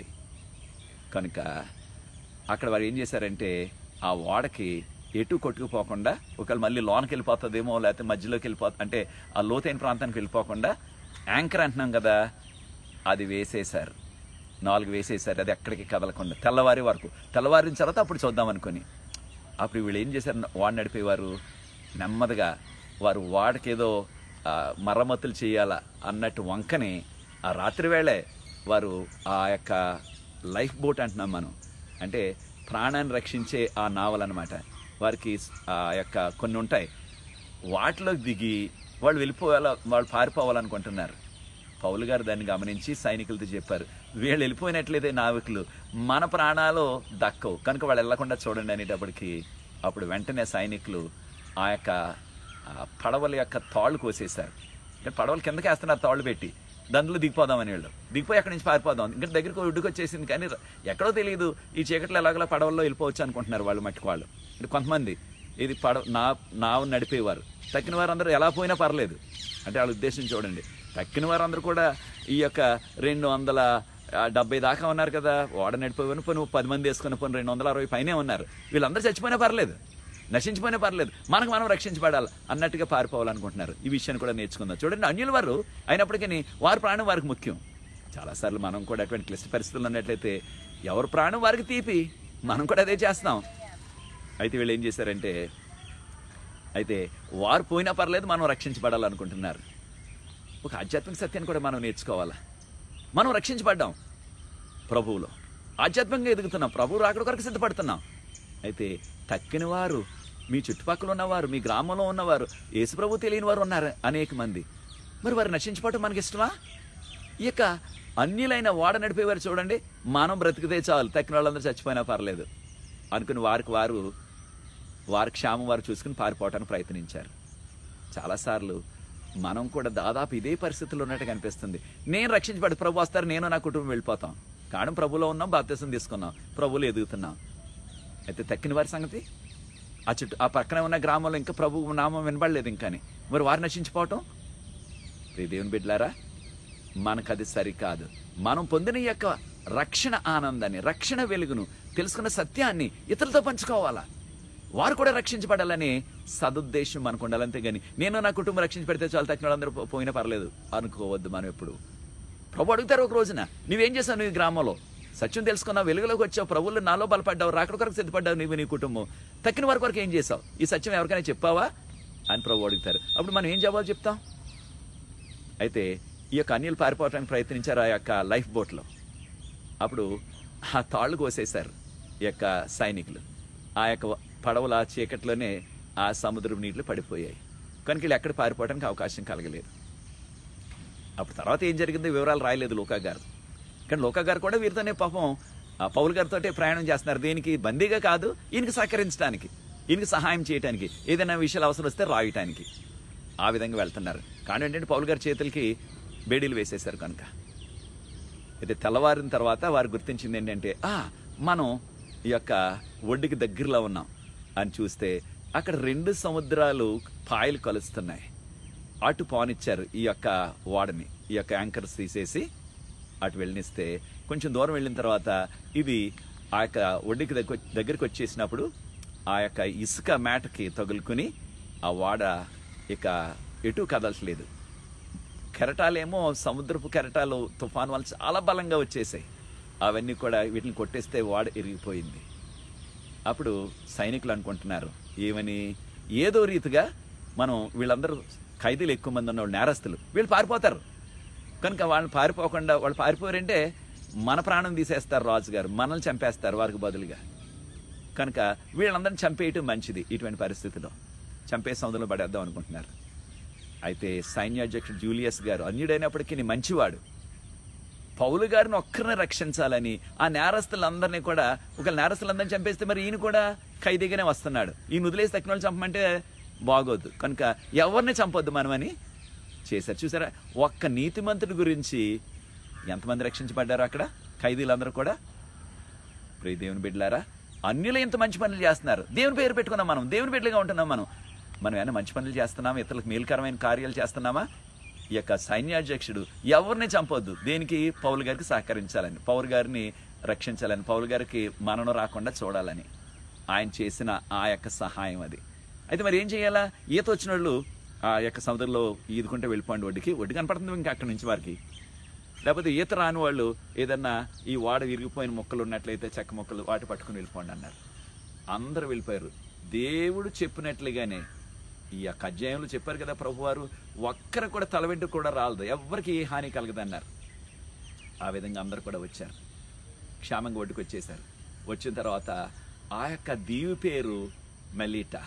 కనుక అక్కడ వారు ఏం చేశారంటే ఆ ఓడకి ఎటు కొట్టుకుపోకుండా ఒకవేళ మళ్ళీ లోనకి వెళ్ళిపోతుందేమో లేకపోతే మధ్యలోకి వెళ్ళిపో అంటే ఆ లోతైన ప్రాంతానికి వెళ్ళిపోకుండా యాంకర్ అంటున్నాం కదా అది వేసేశారు నాలుగు వేసేశారు అది ఎక్కడికి కదలకుండా తెల్లవారి వరకు తెల్లవారిన తర్వాత అప్పుడు చూద్దాం అనుకుని అప్పుడు వీళ్ళు ఏం చేశారు వాడు నడిపేవారు నెమ్మదిగా వారు వాడికేదో ఆ, మరమ్మతులు చేయాలా అన్నట్టు వంకని ఆ రాత్రి వేళే వారు ఆ యొక్క లైఫ్ బోట్ అంటున్నాం మనం అంటే ప్రాణాన్ని రక్షించే ఆ నావల్ అనమాట వారికి ఆ యొక్క కొన్ని ఉంటాయి వాటిలోకి దిగి వాళ్ళు వెళ్ళిపోవాల వాళ్ళు పారిపోవాలనుకుంటున్నారు పౌలు గారు దాన్ని గమనించి సైనికులతో చెప్పారు వీళ్ళు వెళ్ళిపోయినట్లయితే నావికులు మన ప్రాణాలు దక్కవు కనుక వాళ్ళు వెళ్లకుండా చూడండి అనేటప్పటికి అప్పుడు వెంటనే సైనికులు ఆ యొక్క ఆ పడవల యొక్క తాళ్ళు కోసేశారు అంటే పడవలు కిందకి వేస్తున్నారు తాళ్ళు పెట్టి దాంట్లో దిగిపోదామని వీళ్ళు దిగిపోయి అక్కడి నుంచి పారిపోదాం ఇంకా దగ్గరికి ఒడ్డుకు వచ్చేసింది కానీ ఎక్కడో తెలియదు ఈ చీకట్లో ఎలాగోలా పడవల్లో వెళ్ళిపోవచ్చు అనుకుంటున్నారు వాళ్ళు మట్టుకు వాళ్ళు అంటే కొంతమంది ఇది పడవ నా నావ నడిపేవారు తక్కిన వారందరూ ఎలా పోయినా పర్లేదు అంటే వాళ్ళ ఉద్దేశం చూడండి తక్కిన వారందరూ కూడా ఈ యొక్క రెండు వందల ఆ, డెబ్బై దాకా ఉన్నారు కదా ఓడ నడిపోయిన పోయి నువ్వు పది మంది వేసుకున్న పోయి రెండు వందల అరవై పైనే ఉన్నారు వీళ్ళందరూ చచ్చిపోయినా పర్లేదు నశించిపోయినా పర్లేదు మనకు మనం రక్షించబడాలి అన్నట్టుగా పారిపోవాలనుకుంటున్నారు ఈ విషయాన్ని కూడా నేర్చుకుందాం చూడండి అన్యుల వారు అయినప్పటికీ వారి ప్రాణం వారికి ముఖ్యం చాలాసార్లు మనం కూడా అటువంటి క్లిష్ట పరిస్థితులు ఉన్నట్లయితే ఎవరి ప్రాణం వారికి తీపి మనం కూడా అదే చేస్తాం అయితే వీళ్ళు ఏం చేశారంటే అయితే వారు పోయినా పర్లేదు మనం రక్షించబడాలనుకుంటున్నారు ఒక ఆధ్యాత్మిక సత్యాన్ని కూడా మనం నేర్చుకోవాలా మనం రక్షించబడ్డాం ప్రభువులో ఆధ్యాత్మికంగా ఎదుగుతున్నాం ప్రభువు రాకడ కొరకు సిద్ధపడుతున్నాం అయితే తక్కిన వారు మీ చుట్టుపక్కల ఉన్నవారు మీ గ్రామంలో ఉన్నవారు యేసు ప్రభు తెలియని వారు ఉన్నారు అనేక మంది మరి వారు నశించిపోవటం మనకి ఇష్టమా ఇక అన్యులైన వాడ నడిపేవారు చూడండి మనం బ్రతికితే చాలు తక్కిన వాళ్ళందరూ చచ్చిపోయినా పర్లేదు అనుకుని వారికి వారు వారి క్షేమం వారు చూసుకుని పారిపోవటానికి ప్రయత్నించారు చాలాసార్లు మనం కూడా దాదాపు ఇదే పరిస్థితుల్లో ఉన్నట్టు కనిపిస్తుంది నేను రక్షించబడి ప్రభు వస్తారు నేను నా కుటుంబం వెళ్ళిపోతాం కాడం ప్రభులో ఉన్నాం బాప్తీసం తీసుకున్నాం ప్రభువులు ఎదుగుతున్నాం అయితే తక్కిన వారి సంగతి ఆ చుట్టూ ఆ పక్కనే ఉన్న గ్రామంలో ఇంకా ప్రభు నామం వినబడలేదు ఇంకాని మరి వారు నశించిపోవటం ప్రియ దేవుని బిడ్డలారా మనకు అది సరికాదు మనం పొందిన ఈ యొక్క రక్షణ ఆనందాన్ని రక్షణ వెలుగును తెలుసుకున్న సత్యాన్ని ఇతరులతో పంచుకోవాలా వారు కూడా రక్షించబడాలని సదుద్దేశం మనకు ఉండాలి అంతేగాని నేను నా కుటుంబం రక్షించి పెడితే చాలు తక్కిన వాళ్ళందరూ పో- పోయినా పర్లేదు అనుకోవద్దు మనం ఎప్పుడు ప్రభు అడుగుతారు ఒక రోజున నువ్వేం చేసావు నీ గ్రామంలో సత్యం తెలుసుకున్నావు వెలుగులోకి వచ్చావు ప్రభువులు నాలో బలపడ్డావు రాకడ కొరకు సిద్ధపడ్డావు నీవు నీ కుటుంబం తక్కిన వారి కొరకు ఏం చేసావు ఈ సత్యం ఎవరికైనా చెప్పావా అని ప్రభు అడుగుతారు అప్పుడు మనం ఏం జవాబు చెప్తాం అయితే ఈ యొక్క అన్యులు పారిపోవడానికి ప్రయత్నించారు ఆ యొక్క లైఫ్ బోట్లో అప్పుడు ఆ తాళ్ళు కోసేశారు ఈ యొక్క సైనికులు ఆ యొక్క పడవల ఆ చీకట్లోనే ఆ సముద్రపు నీళ్లు పడిపోయాయి కనుక వీళ్ళు ఎక్కడ పారిపోవడానికి అవకాశం కలగలేదు అప్పుడు తర్వాత ఏం జరిగిందో వివరాలు రాయలేదు లోకా గారు కానీ లోకా గారు కూడా వీరితోనే పాపం ఆ పౌల్ గారితో ప్రయాణం చేస్తున్నారు దేనికి బందీగా కాదు ఈయనకి సహకరించడానికి ఈయనకి సహాయం చేయడానికి ఏదైనా విషయాలు అవసరం వస్తే రాయటానికి ఆ విధంగా వెళ్తున్నారు కానీ ఏంటంటే పౌల్ గారి చేతులకి బేడీలు వేసేశారు కనుక అయితే తెల్లవారిన తర్వాత వారు గుర్తించింది ఏంటంటే ఆ మనం ఈ యొక్క ఒడ్డుకి దగ్గరలో ఉన్నాం అని చూస్తే అక్కడ రెండు సముద్రాలు పాయలు కలుస్తున్నాయి అటు పానిచ్చారు ఈ యొక్క వాడని ఈ యొక్క యాంకర్స్ తీసేసి అటు వెళ్ళనిస్తే కొంచెం దూరం వెళ్ళిన తర్వాత ఇది ఆ యొక్క ఒడ్డుకి దగ్గర దగ్గరికి వచ్చేసినప్పుడు ఆ యొక్క ఇసుక మేటకి తగులుకుని ఆ వాడ ఇక ఎటు కదలట్లేదు కెరటాలేమో సముద్రపు కెరటాలు తుఫాను వల్ల చాలా బలంగా వచ్చేసాయి అవన్నీ కూడా వీటిని కొట్టేస్తే వాడ ఇరిగిపోయింది అప్పుడు సైనికులు అనుకుంటున్నారు ఏమని ఏదో రీతిగా మనం వీళ్ళందరూ ఖైదీలు ఎక్కువ మంది ఉన్న వాళ్ళు నేరస్తులు వీళ్ళు పారిపోతారు కనుక వాళ్ళని పారిపోకుండా వాళ్ళు పారిపోయారంటే మన ప్రాణం తీసేస్తారు రాజుగారు మనల్ని చంపేస్తారు వారికి బదులుగా కనుక వీళ్ళందరిని చంపేయటం మంచిది ఇటువంటి పరిస్థితిలో చంపే సముద్రంలో పడేద్దాం అనుకుంటున్నారు అయితే సైన్యాధ్యక్షుడు జూలియస్ గారు అన్యుడైనప్పటికీ మంచివాడు పౌలు గారిని ఒక్కరిని రక్షించాలని ఆ నేరస్తులందరినీ కూడా ఒక నేరస్తులందరినీ చంపేస్తే మరి ఈయన కూడా ఖైదీగానే వస్తున్నాడు ఈయన వదిలేసి తక్కిన వాళ్ళు చంపమంటే బాగోద్దు కనుక ఎవరిని చంపొద్దు మనమని చేశారు చూసారా ఒక్క నీతిమంతుడి గురించి ఎంతమంది రక్షించబడ్డారు అక్కడ ఖైదీలందరూ కూడా ప్రియ దేవుని బిడ్డలారా అన్యులు ఇంత మంచి పనులు చేస్తున్నారు దేవుని పేరు పెట్టుకున్నాం మనం దేవుని బిడ్డలుగా ఉంటున్నాం మనం మనం ఏమైనా మంచి పనులు చేస్తున్నామా ఇతరులకు మేలుకరమైన కార్యాలు చేస్తున్నామా ఈ యొక్క సైన్యాధ్యక్షుడు ఎవరిని చంపొద్దు దేనికి పౌలు గారికి సహకరించాలని పౌలు గారిని రక్షించాలని పౌలు గారికి మరణం రాకుండా చూడాలని ఆయన చేసిన ఆ యొక్క సహాయం అది అయితే మరి ఏం చేయాలా ఈత వచ్చిన వాళ్ళు ఆ యొక్క సముద్రంలో ఈదుకుంటే వెళ్ళిపోండి ఒడ్డుకి ఒడ్డు కనపడుతుంది ఇంకా అక్కడి నుంచి వారికి లేకపోతే ఈత రాని వాళ్ళు ఏదన్నా ఈ వాడ విరిగిపోయిన మొక్కలు ఉన్నట్లయితే చెక్క మొక్కలు వాటి పట్టుకుని వెళ్ళిపోండి అన్నారు అందరూ వెళ్ళిపోయారు దేవుడు చెప్పినట్లుగానే ఈ యొక్క అధ్యాయంలో చెప్పారు కదా ప్రభువారు ఒక్కరు కూడా తల వెంట్రుక కూడా రాలదు ఎవ్వరికి ఏ హాని కలగదన్నారు ఆ విధంగా అందరు కూడా వచ్చారు క్షేమంగా ఒడ్డుకు వచ్చేసారు వచ్చిన తర్వాత ఆ యొక్క దీవి పేరు మెలీటా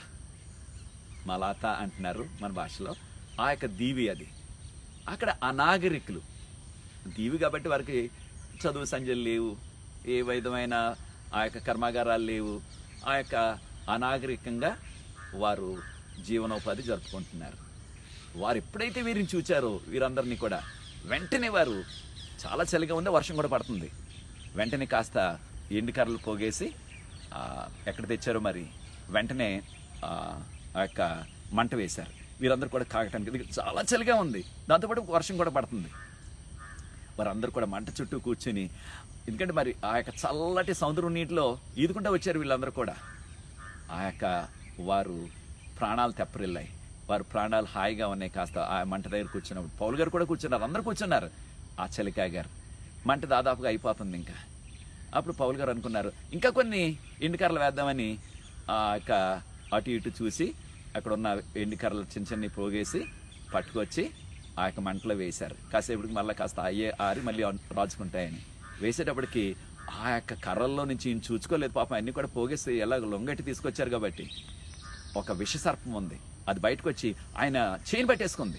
మలాత అంటున్నారు మన భాషలో ఆ యొక్క దీవి అది అక్కడ అనాగరికులు దీవి కాబట్టి వారికి చదువు సంజలు లేవు ఏ విధమైన ఆ యొక్క కర్మాగారాలు లేవు ఆ యొక్క అనాగరికంగా వారు జీవనోపాధి జరుపుకుంటున్నారు వారు ఎప్పుడైతే వీరిని చూచారో వీరందరినీ కూడా వెంటనే వారు చాలా చలిగా ఉంది వర్షం కూడా పడుతుంది వెంటనే కాస్త ఎండు కర్రలు పోగేసి ఆ, ఎక్కడ తెచ్చారో మరి వెంటనే ఆ ఆ యొక్క మంట వేశారు వీరందరూ కూడా కాగటానికి ఇది చాలా చలిగా ఉంది దాంతోపాటు వర్షం కూడా పడుతుంది వారందరూ కూడా మంట చుట్టూ కూర్చుని ఎందుకంటే మరి ఆ యొక్క చల్లటి సముద్రం నీటిలో ఈదుకుంటూ వచ్చారు వీళ్ళందరూ కూడా ఆ యొక్క వారు ప్రాణాలు తెప్పరిల్లాయి వారు ప్రాణాలు హాయిగా ఉన్నాయి కాస్త ఆ మంట దగ్గర కూర్చున్నప్పుడు పౌలు గారు కూడా కూర్చున్నారు అందరూ కూర్చున్నారు ఆ చలికాయ గారు మంట దాదాపుగా అయిపోతుంది ఇంకా అప్పుడు పౌలు గారు అనుకున్నారు ఇంకా కొన్ని ఎండుకర్రలు వేద్దామని ఆ యొక్క అటు ఇటు చూసి అక్కడ ఉన్న ఎండుకర్రలు చిన్న చిన్న పోగేసి పట్టుకొచ్చి ఆ యొక్క మంటలో వేశారు కాసేపటికి మళ్ళీ కాస్త అయ్యే ఆరి మళ్ళీ రాజుకుంటాయని వేసేటప్పటికి ఆ యొక్క కర్రల్లో నుంచి ఈయన చూసుకోలేదు పాపం అన్ని కూడా పోగేసి ఎలా లొంగట్టి తీసుకొచ్చారు కాబట్టి ఒక విషసర్పం ఉంది అది బయటకు వచ్చి ఆయన చేయిని పట్టేసుకుంది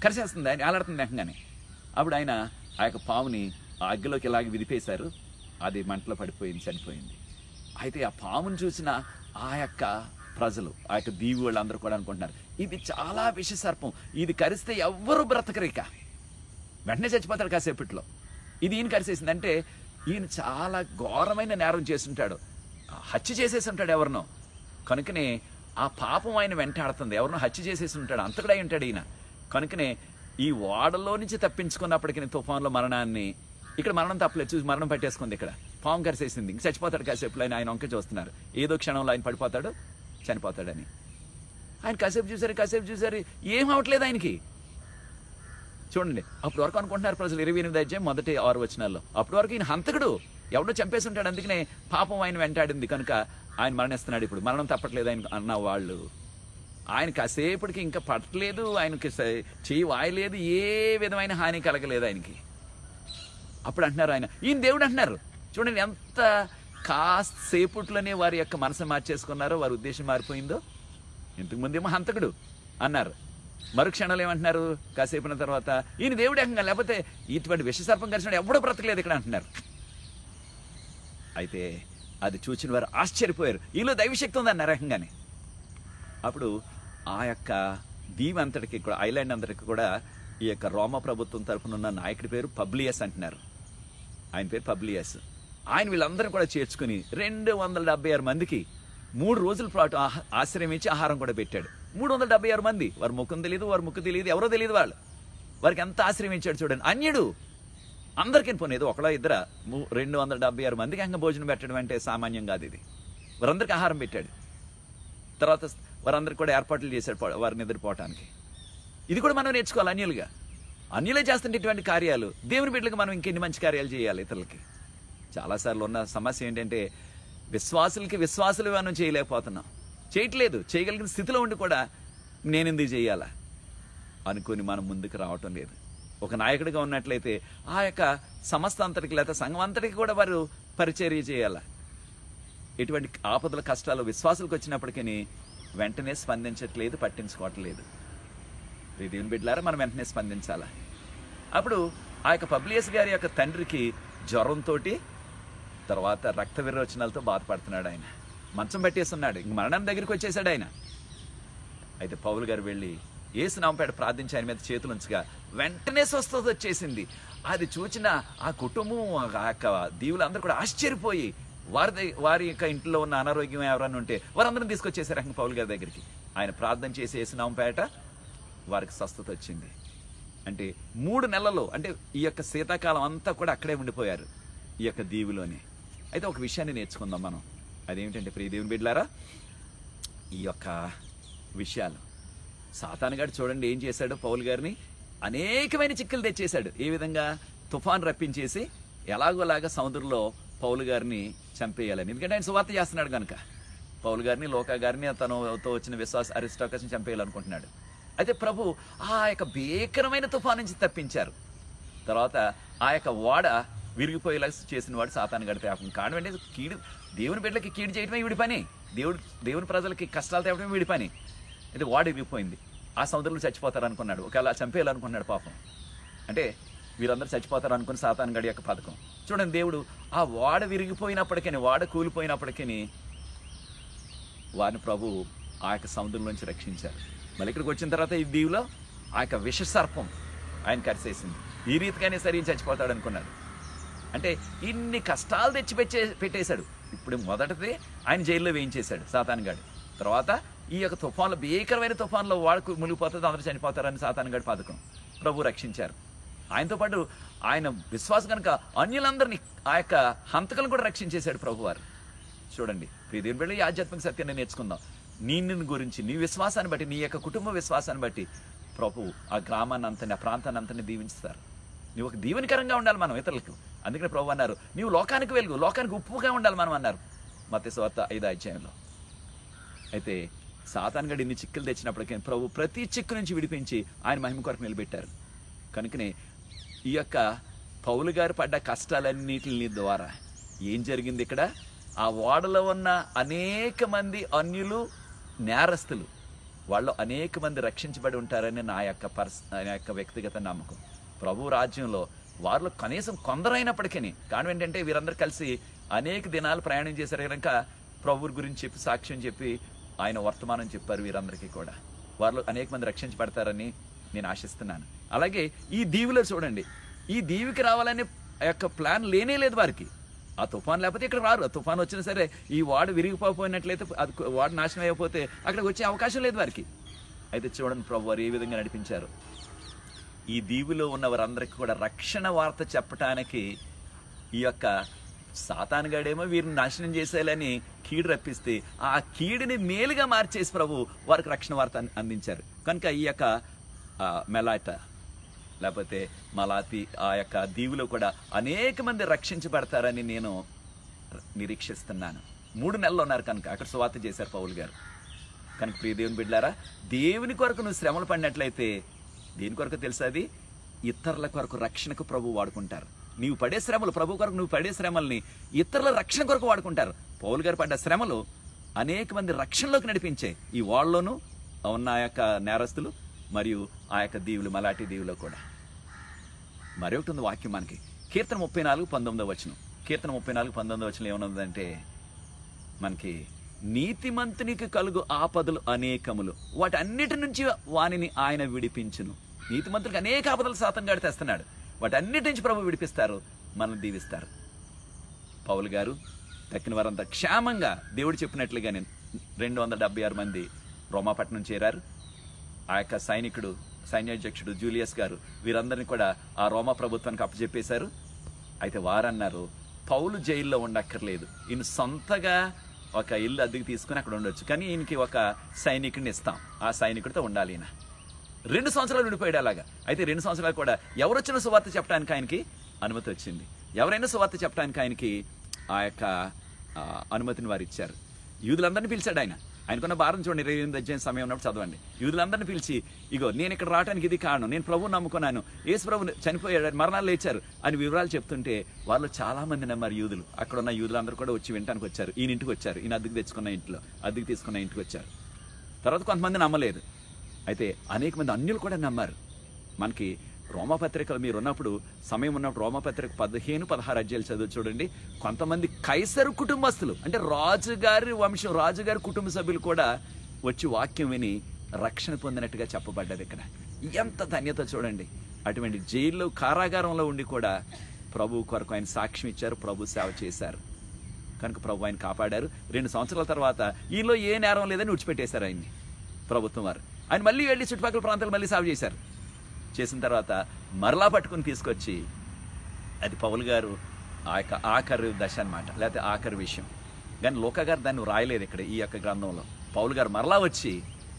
కరిసేస్తుంది ఆయన ఏలాడుతుంది ఏకంగానే అప్పుడు ఆయన ఆ యొక్క పాముని ఆ అగ్గిలోకి ఇలాగ విదిపేశారు అది మంటలో పడిపోయింది చనిపోయింది అయితే ఆ పాముని చూసిన ఆ యొక్క ప్రజలు ఆ యొక్క దీవి వాళ్ళందరూ కూడా అనుకుంటున్నారు ఇది చాలా విష సర్పం ఇది కరిస్తే ఎవ్వరు బ్రతకరిక వెంటనే చచ్చిపోతాడు కాసేపట్లో ఇది ఈయన కరిసేసింది అంటే ఈయన చాలా ఘోరమైన నేరం చేస్తుంటాడు హత్య చేసేసి ఉంటాడు ఎవరినో కనుకనే ఆ పాపం ఆయన వెంటాడుతుంది ఎవరినో హత్య చేసేసి ఉంటాడు అంతకుడై ఉంటాడు ఈయన కనుకనే ఈ ఓడలో నుంచి తప్పించుకున్నప్పటికీ తుఫాన్లో మరణాన్ని ఇక్కడ మరణం తప్పలేదు చూసి మరణం పట్టేసుకుంది ఇక్కడ పాము కరిసేసింది ఇంక చచ్చిపోతాడు కాసేపులో ఆయన ఆయన వంక చూస్తున్నారు ఏదో క్షణంలో ఆయన పడిపోతాడు చనిపోతాడని ఆయన కాసేపు చూసారు కాసేపు చూసారు ఏం అవట్లేదు ఆయనకి చూడండి అప్పటి వరకు అనుకుంటున్నారు ప్రజలు ఇరవై ఎనిమిది అధ్యాయం మొదటి ఆరు వచనాల్లో అప్పటి వరకు ఈయన హంతకుడు ఎవడో చంపేసి ఉంటాడు అందుకనే పాపం ఆయన వెంటాడింది కనుక ఆయన మరణిస్తున్నాడు ఇప్పుడు మరణం తప్పట్లేదు ఆయన అన్న వాళ్ళు ఆయన కాసేపటికి ఇంకా పట్టలేదు ఆయనకి స- చెయ్యి వాయలేదు ఏ విధమైన హాని కలగలేదు ఆయనకి అప్పుడు అంటున్నారు ఆయన ఈయన దేవుడు అంటున్నారు చూడండి ఎంత కాసేపట్లోనే వారి యొక్క మనసు మార్చేసుకున్నారో వారి ఉద్దేశం మారిపోయిందో ఇంతకు ముందేమో హంతకుడు అన్నారు మరుక్షణంలో ఏమంటున్నారు కాసేపున తర్వాత ఈయన దేవుడు ఏకంగా లేకపోతే ఇటువంటి విషసర్పం కలిసిన ఎవడో బ్రతకలేదు ఇక్కడ అంటున్నారు అయితే అది చూచిన వారు ఆశ్చర్యపోయారు ఈలో దైవశక్తి ఉంది అన్నారు ఏకంగానే అప్పుడు ఆ యొక్క దీవి అంతటికి కూడా ఐలాండ్ అంతటికి కూడా ఈ యొక్క రోమ ప్రభుత్వం తరపున ఉన్న నాయకుడి పేరు పబ్లియస్ అంటున్నారు ఆయన పేరు పబ్లియస్ ఆయన వీళ్ళందరూ కూడా చేర్చుకుని రెండు వందల డెబ్బై ఆరు మందికి మూడు రోజుల పాటు ఆహ- ఆశ్రయం ఇచ్చి ఆహారం కూడా పెట్టాడు మూడు వందల డెబ్బై ఆరు మంది వారి ముఖం తెలియదు వారి ముక్కు తెలియదు ఎవరో తెలియదు వాళ్ళు వారికి ఎంత ఆశ్రయం ఇచ్చాడు చూడండి అన్యుడు అందరికీ పోనేది ఒకళ్ళ ఇద్దర ము- రెండు వందల డెబ్బై ఆరు మందికి అంగ భోజనం పెట్టడం అంటే సామాన్యం కాదు ఇది వారందరికీ ఆహారం పెట్టాడు తర్వాత వారందరికి కూడా ఏర్పాట్లు చేశాడు పో- వారి నిద్రపోవటానికి ఇది కూడా మనం నేర్చుకోవాలి అన్యులుగా అన్యులే చేస్తుంటే ఇటువంటి కార్యాలు దేవుని బిడ్డలకు మనం ఇంకెన్ని మంచి కార్యాలు చేయాలి ఇతరులకి చాలాసార్లు ఉన్న సమస్య ఏంటంటే విశ్వాసులకి విశ్వాసులు మనం చేయలేకపోతున్నాం చేయట్లేదు చేయగలిగిన స్థితిలో ఉండి కూడా నేను ఎందుకు చేయాలా అనుకుని మనం ముందుకు రావటం లేదు ఒక నాయకుడిగా ఉన్నట్లయితే ఆ యొక్క సంస్థ అంతటికి లేదా సంఘం అంతటికి కూడా వారు పరిచర్య చేయాలా ఎటువంటి ఆపదల కష్టాలు విశ్వాసులకు వచ్చినప్పటికీ వెంటనే స్పందించట్లేదు పట్టించుకోవట్లేదు ప్రియ దేవుని బిడ్డలారా మనం వెంటనే స్పందించాలా అప్పుడు ఆ యొక్క పబ్లియస్ గారి యొక్క తండ్రికి జ్వరంతో తర్వాత రక్త విరోచనాలతో బాధపడుతున్నాడు ఆయన మంచం పెట్టేస్తున్నాడు ఇంక మరణం దగ్గరికి వచ్చేసాడు ఆయన అయితే పౌలు గారు వెళ్ళి ఏసునాంపేట ప్రార్థించి ఆయన మీద చేతులు ఉంచగా వెంటనే స్వస్థత వచ్చేసింది అది చూచిన ఆ కుటుంబం ఆ యొక్క దీవులు అందరూ కూడా ఆశ్చర్యపోయి వారి దగ్గ- వారి యొక్క ఇంట్లో ఉన్న అనారోగ్యం ఎవరైనా ఉంటే వారందరం తీసుకొచ్చేసారు అంక పౌలు గారి దగ్గరికి ఆయన ప్రార్థన చేసి ఏసునాంపేట వారికి స్వస్థత వచ్చింది అంటే మూడు నెలల్లో అంటే ఈ యొక్క శీతాకాలం అంతా కూడా అక్కడే ఉండిపోయారు ఈ యొక్క దీవులోనే అయితే ఒక విషయాన్ని నేర్చుకుందాం మనం అదేమిటంటే ప్రియ దేవుని బిడ్డలారా ఈ యొక్క విషయాలు సాతాను గారు చూడండి ఏం చేశాడు పౌల్ గారిని అనేకమైన చిక్కులు తెచ్చేశాడు ఏ విధంగా తుఫాన్ రప్పించేసి ఎలాగోలాగా సముద్రంలో పౌలు గారిని చంపేయాలని ఎందుకంటే ఆయన సువార్త చేస్తున్నాడు కనుక పౌలు గారిని లోకా గారిని తనతో వచ్చిన విశ్వాస అరిస్టాకస్ని చంపేయాలనుకుంటున్నాడు అయితే ప్రభు ఆ యొక్క భీకరమైన తుఫాన్ నుంచి తప్పించారు తర్వాత ఆ యొక్క ఓడ విరిగిపోయేలా చేసిన వాడు సాతాను గడి పాపం కారణం ఏంటి కీడు దేవుని బిడ్డలకి కీడు చేయడమే వీడి పని దేవుడు దేవుని ప్రజలకి కష్టాలు తేవడమే వీడి పని అయితే ఓడ విరిగిపోయింది ఆ సముద్రంలో చచ్చిపోతారు అనుకున్నాడు ఒకవేళ చంపేయాలనుకున్నాడు పాపం అంటే వీరందరూ చచ్చిపోతారు అనుకుని సాతాను గడి యొక్క పథకం చూడండి దేవుడు ఆ ఓడ విరిగిపోయినప్పటికీ ఓడ కూలిపోయినప్పటికీ వారిని ప్రభు ఆ యొక్క సముద్రం నుంచి రక్షించారు మళ్ళీ ఇక్కడికి వచ్చిన తర్వాత ఈ దీవిలో ఆ యొక్క విష సర్పం ఆయన కరిసేసింది ఈ రీతిగానే సరే ఈయన చచ్చిపోతాడు అనుకున్నాడు అంటే ఇన్ని కష్టాలు తెచ్చి పెట్టే పెట్టేశాడు ఇప్పుడు మొదటిది ఆయన జైల్లో వేయించేశాడు సాతానుగాడు తర్వాత ఈ యొక్క తుఫాన్లో భీకరమైన తుఫాన్లో వాడుకు మునిగిపోతుంది అందరూ చనిపోతారని సాతానుగాడి పథకం ప్రభు రక్షించారు ఆయనతో పాటు ఆయన విశ్వాసం కనుక అన్యులందరినీ ఆ యొక్క హంతకులను కూడా రక్షించేశాడు ప్రభువారు చూడండి ప్రియదేవుని బిడ్డ ఈ ఆధ్యాత్మిక సత్యాన్ని నేర్చుకుందాం నీ నిన్ను గురించి నీ విశ్వాసాన్ని బట్టి నీ యొక్క కుటుంబ విశ్వాసాన్ని బట్టి ప్రభు ఆ గ్రామాన్ని అంతని ఆ ప్రాంతాన్ని అంతని దీవించుతారు నువ్వు ఒక దీవెనకరంగా ఉండాలి మనం ఇతరులకు అందుకని ప్రభు అన్నారు నీవు లోకానికి వెలుగు లోకానికి ఉప్పుగా ఉండాలి మనం అన్నారు మత్స్య వార్త ఐదో అధ్యాయంలో అయితే సాతాన్గడి ఇన్ని చిక్కులు తెచ్చినప్పటికీ ప్రభు ప్రతి చిక్కు నుంచి విడిపించి ఆయన మహిమ కొరకు నిలబెట్టారు కనుకనే ఈ యొక్క పౌలు గారు పడ్డ కష్టాలన్నిటిని ద్వారా ఏం జరిగింది ఇక్కడ ఆ ఓడలో ఉన్న అనేక మంది అన్యులు నేరస్తులు వాళ్ళు అనేక మంది రక్షించబడి ఉంటారని నా యొక్క పర్స్ నా యొక్క వ్యక్తిగత నమ్మకం ప్రభు రాజ్యంలో వారిలో కనీసం కొందరైనప్పటికీ కారణం ఏంటంటే వీరందరూ కలిసి అనేక దినాలు ప్రయాణం చేశారు కనుక ప్రభు గురించి చెప్పి సాక్ష్యం చెప్పి ఆయన వర్తమానం చెప్పారు వీరందరికీ కూడా వారిలో అనేక మంది రక్షించబడతారని నేను ఆశిస్తున్నాను అలాగే ఈ దీవిలో చూడండి ఈ దీవికి రావాలనే యొక్క ప్లాన్ లేనే లేదు వారికి ఆ తుఫాన్ లేకపోతే ఇక్కడ రారు ఆ తుఫాన్ వచ్చినా సరే ఈ వాడు విరిగిపోయినట్లయితే అది వాడు నాశనం అయిపోతే అక్కడికి వచ్చే అవకాశం లేదు వారికి అయితే చూడండి ప్రభు వారు ఏ విధంగా నడిపించారు ఈ దీవిలో ఉన్న వారందరికీ కూడా రక్షణ వార్త చెప్పటానికి ఈ యొక్క సాతానుగాడేమో వీరిని నాశనం చేసేయాలని కీడు రప్పిస్తే ఆ కీడుని మేలుగా మార్చేసి ప్రభు వారికి రక్షణ వార్త అన్- అందించారు కనుక ఈ యొక్క ఆ, మెలాట లేకపోతే మలాతి ఆ యొక్క దీవిలో కూడా అనేక మంది రక్షించబడతారని నేను నిరీక్షిస్తున్నాను మూడు నెలలు ఉన్నారు కనుక అక్కడ సువార్త చేశారు పౌలు గారు కనుక ప్రియ దేవుని బిడ్డారా దేవుని కొరకు నువ్వు శ్రమలు పడినట్లయితే దేని కొరకు తెలుసా అది ఇతరుల కొరకు రక్షణకు ప్రభు వాడుకుంటారు నీవు పడే శ్రమలు ప్రభు కొరకు నువ్వు పడే శ్రమల్ని ఇతరుల రక్షణ కొరకు వాడుకుంటారు పౌలు గారు పడ్డ శ్రమలు అనేక మంది రక్షణలోకి నడిపించే ఈ వాళ్ళలోనూ ఉన్న ఆ యొక్క నేరస్తులు మరియు ఆ యొక్క దీవులు మలాటి దీవులో కూడా మరొకటి ఉంది వాక్యం మనకి కీర్తన ముప్పై నాలుగు పంతొమ్మిదో వచనం కీర్తన ముప్పై నాలుగు పంతొమ్మిదో వచనం ఏమన్నదంటే మనకి నీతిమంతునికి కలుగు ఆపదలు అనేకములు వాటన్నిటి నుంచి వానిని ఆయన విడిపించును నీతిమంతునికి అనేక ఆపదలు శాతం గాడి తెస్తున్నాడు వాటన్నిటి నుంచి ప్రభు విడిపిస్తారు మనల్ని దీవిస్తారు పౌలు గారు తక్కిన వారంతా క్షేమంగా దేవుడు చెప్పినట్లుగా నేను రెండు వందల డెబ్బై ఆరు మంది రోమాపట్నం చేరారు ఆ యొక్క సైనికుడు సైన్యాధ్యక్షుడు జూలియస్ గారు వీరందరినీ కూడా ఆ రోమా ప్రభుత్వానికి అప్పచెప్పేశారు అయితే వారన్నారు పౌలు జైల్లో ఉండక్కర్లేదు ఈయన సొంతగా ఒక ఇల్లు అద్దెకి తీసుకుని అక్కడ ఉండొచ్చు కానీ ఈయనకి ఒక సైనికుడిని ఇస్తాం ఆ సైనికుడితో ఉండాలి ఈయన రెండు సంవత్సరాలు ఉండిపోయాడు అలాగా అయితే రెండు సంవత్సరాలు కూడా ఎవరొచ్చిన సువార్త చెప్పడానికి ఆయనకి అనుమతి వచ్చింది ఎవరైనా సువార్త చెప్పడానికి ఆయనకి ఆ యొక్క ఆ, అనుమతిని వారు ఇచ్చారు యూదులందరినీ పిలిచాడు ఆయన ఆయనకున్న భారం చూడండి ఇరవై ఎనిమిది అధ్యాయం సమయం ఉన్నప్పుడు చదవండి యూదులందరినీ పిలిచి ఇగో నేను ఇక్కడ రావడానికి ఇది కారణం నేను ప్రభువు నమ్ముకున్నాను యేసు ప్రభు చనిపోయాడు ఆయన మరణాలు లేచారు అని వివరాలు చెప్తుంటే వాళ్ళు చాలా మంది నమ్మారు యూదులు అక్కడ ఉన్న యూదులందరూ కూడా వచ్చి వినటానికి వచ్చారు ఈయన ఇంటికి వచ్చారు ఈయన అద్దెకి తెచ్చుకున్న ఇంట్లో అద్దెకి తీసుకున్న ఇంటికి వచ్చారు తర్వాత కొంతమంది నమ్మలేదు అయితే అనేక మంది అన్యులు కూడా నమ్మారు మనకి రోమపత్రికలు మీరు ఉన్నప్పుడు సమయం ఉన్నప్పుడు రోమపత్రిక పదిహేను పదహారు అధ్యాయులు చదువు చూడండి కొంతమంది కైసరు కుటుంబస్తులు అంటే రాజుగారి వంశం రాజుగారి కుటుంబ సభ్యులు కూడా వచ్చి వాక్యం విని రక్షణ పొందినట్టుగా చెప్పబడ్డది ఇక్కడ ఎంత ధన్యత చూడండి అటువంటి జైల్లో కారాగారంలో ఉండి కూడా ప్రభు కొరకు ఆయన సాక్ష్యం ఇచ్చారు ప్రభు సేవ చేశారు కనుక ప్రభు ఆయన కాపాడారు రెండు సంవత్సరాల తర్వాత ఈలో ఏ నేరం లేదని విడిచిపెట్టేశారు ఆయన్ని ప్రభుత్వం వారు ఆయన మళ్ళీ వెళ్ళి చుట్టుపక్కల ప్రాంతాలు మళ్ళీ సాగు చేశారు చేసిన తర్వాత మరలా పట్టుకుని తీసుకొచ్చి అది పౌల్ గారు ఆ యొక్క ఆఖరి దశ అన్నమాట లేకపోతే ఆఖరి విషయం కానీ లోక గారు దాన్ని రాయలేదు ఇక్కడ ఈ యొక్క గ్రంథంలో పౌల్ గారు మరలా వచ్చి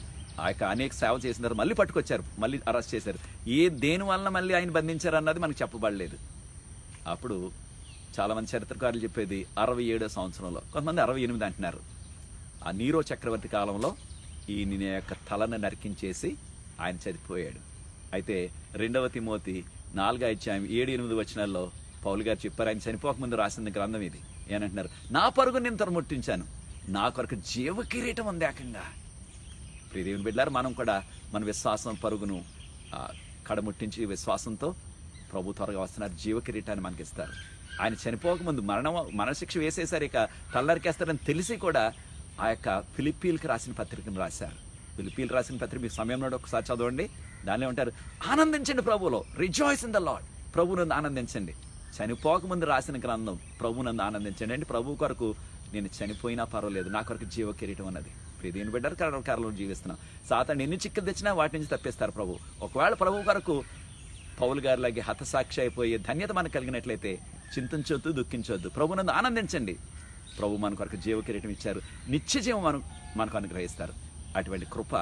ఆ యొక్క అనేక సేవ చేసిన తర్వాత మళ్ళీ పట్టుకొచ్చారు మళ్ళీ అరెస్ట్ చేశారు ఏ దేని వలన మళ్ళీ ఆయన బంధించారు అన్నది మనకు చెప్పబడలేదు అప్పుడు చాలా మంది చరిత్రకారులు చెప్పేది అరవై ఏడో సంవత్సరంలో కొంతమంది అరవై ఎనిమిది అంటున్నారు ఆ నీరో చక్రవర్తి కాలంలో ఈయన యొక్క తలను నరికించేసి ఆయన చనిపోయాడు అయితే రెండవ తిమోతి నాలుగో అధ్యాయం ఏడు ఎనిమిది వచనాల్లో పౌలు గారు చెప్పారు ఆయన చనిపోకముందు రాసిన గ్రంథం ఇది ఏనంటున్నారు నా పరుగు నేను తరముట్టించాను నా కొరకు జీవ కిరీటం ఉంది ఏకంగా ప్రియదేవుని బిడ్డారు మనం కూడా మన విశ్వాసం పరుగును ఆ, కడముట్టించి విశ్వాసంతో ప్రభు త్వరగా వస్తున్నారు జీవ కిరీటాన్ని మనకి ఇస్తారు ఆయన చనిపోకముందు మరణం మరణశిక్ష వేసేసారు ఇక తల్లరికేస్తారని తెలిసి కూడా ఆ యొక్క ఫిలిప్పీలకు రాసిన పత్రికను రాశారు ఫిలిప్పీలు రాసిన పత్రిక మీ సమయంలో ఒకసారి చదవండి దానిలో ఉంటారు ఆనందించండి ప్రభువులో రిజాయిస్ ఇన్ ద లాడ్ ప్రభువునందు ఆనందించండి చనిపోకముందు రాసిన గ్రంథం ప్రభువునందు ఆనందించండి అంటే ప్రభు కొరకు నేను చనిపోయినా పర్వాలేదు నా కొరకు జీవ కిరీటం అన్నది ప్రియదేని బిడ్డారు కరలో జీవిస్తున్నాం సాతాన్ని ఎన్ని చిక్కులు తెచ్చినా వాటి నుంచి తప్పిస్తారు ప్రభు ఒకవేళ ప్రభు కొరకు పౌలు గారిలాగే హతసాక్షి అయిపోయే ధన్యత మనకు కలిగినట్లయితే చింతించొద్దు దుఃఖించొద్దు ప్రభునందు ఆనందించండి ప్రభు మన కొరకు జీవ కిరీటం ఇచ్చారు నిత్య జీవం మనం మనకు అనుగ్రహిస్తారు అటువంటి కృప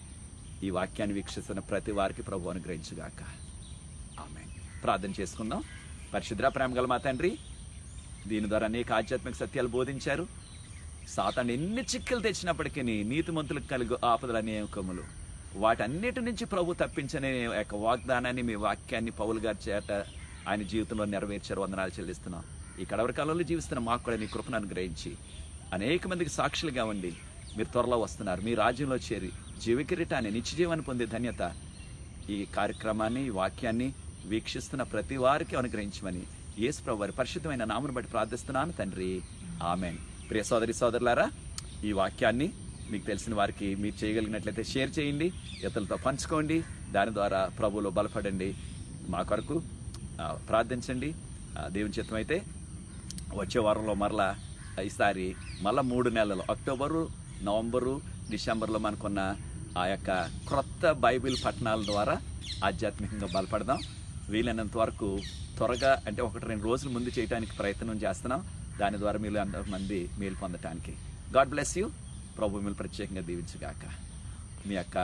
ఈ వాక్యాన్ని వీక్షిస్తున్న ప్రతి వారికి ప్రభు అనుగ్రహించుగాక ఆమె ప్రార్థన చేసుకుందాం పరిశుద్ర ప్రేమ గల మా తండ్రి దీని ద్వారా అనేక ఆధ్యాత్మిక సత్యాలు బోధించారు సాతాన్ని ఎన్ని చిక్కులు తెచ్చినప్పటికీ నీతిమంతులకు కలుగు ఆపదలు అనేకములు వాటన్నిటి నుంచి ప్రభు తప్పించనే యొక్క వాగ్దానాన్ని మీ వాక్యాన్ని పౌలు గారి చేత ఆయన జీవితంలో నెరవేర్చారు వందనాలు చెల్లిస్తున్నాం ఈ కడవరి కాలంలో జీవిస్తున్న మాకు కూడా నీ కృపను అనుగ్రహించి అనేక మందికి సాక్షులుగా ఉండి మీరు త్వరలో వస్తున్నారు మీ రాజ్యంలో చేరి జీవకిరీటాన్ని నిత్యజీవాన్ని పొందే ధన్యత ఈ కార్యక్రమాన్ని ఈ వాక్యాన్ని వీక్షిస్తున్న ప్రతి వారికి అనుగ్రహించమని యేసు ప్రభు వారి పరిశుద్ధమైన నామను బట్టి ప్రార్థిస్తున్నాను తండ్రి ఆమెన్ ప్రియ సోదరి సోదరులారా ఈ వాక్యాన్ని మీకు తెలిసిన వారికి మీరు చేయగలిగినట్లయితే షేర్ చేయండి ఇతరులతో పంచుకోండి దాని ద్వారా ప్రభువులో బలపడండి మా కొరకు ఆ, ప్రార్థించండి ఆ, దేవుని చిత్తం అయితే వచ్చే వారంలో మరలా ఈసారి మళ్ళా మూడు నెలలు అక్టోబరు నవంబరు డిసెంబర్లో మనకున్న ఆ యొక్క క్రొత్త బైబిల్ పట్టణాల ద్వారా ఆధ్యాత్మికంగా బలపడదాం వీలైనంత వరకు త్వరగా అంటే ఒకటి రెండు రోజుల ముందు చేయడానికి ప్రయత్నం చేస్తున్నాం దాని ద్వారా మీరు అందరి మంది మేలు పొందటానికి గాడ్ బ్లెస్ యూ ప్రభు మిమ్మల్ని ప్రత్యేకంగా దీవించుగాక మీ యొక్క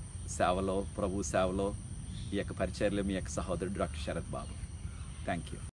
సేవలో ప్రభు సేవలో ఈ యొక్క పరిచర్లో మీ యొక్క సహోదరుడు doctor Sharath Babu thank you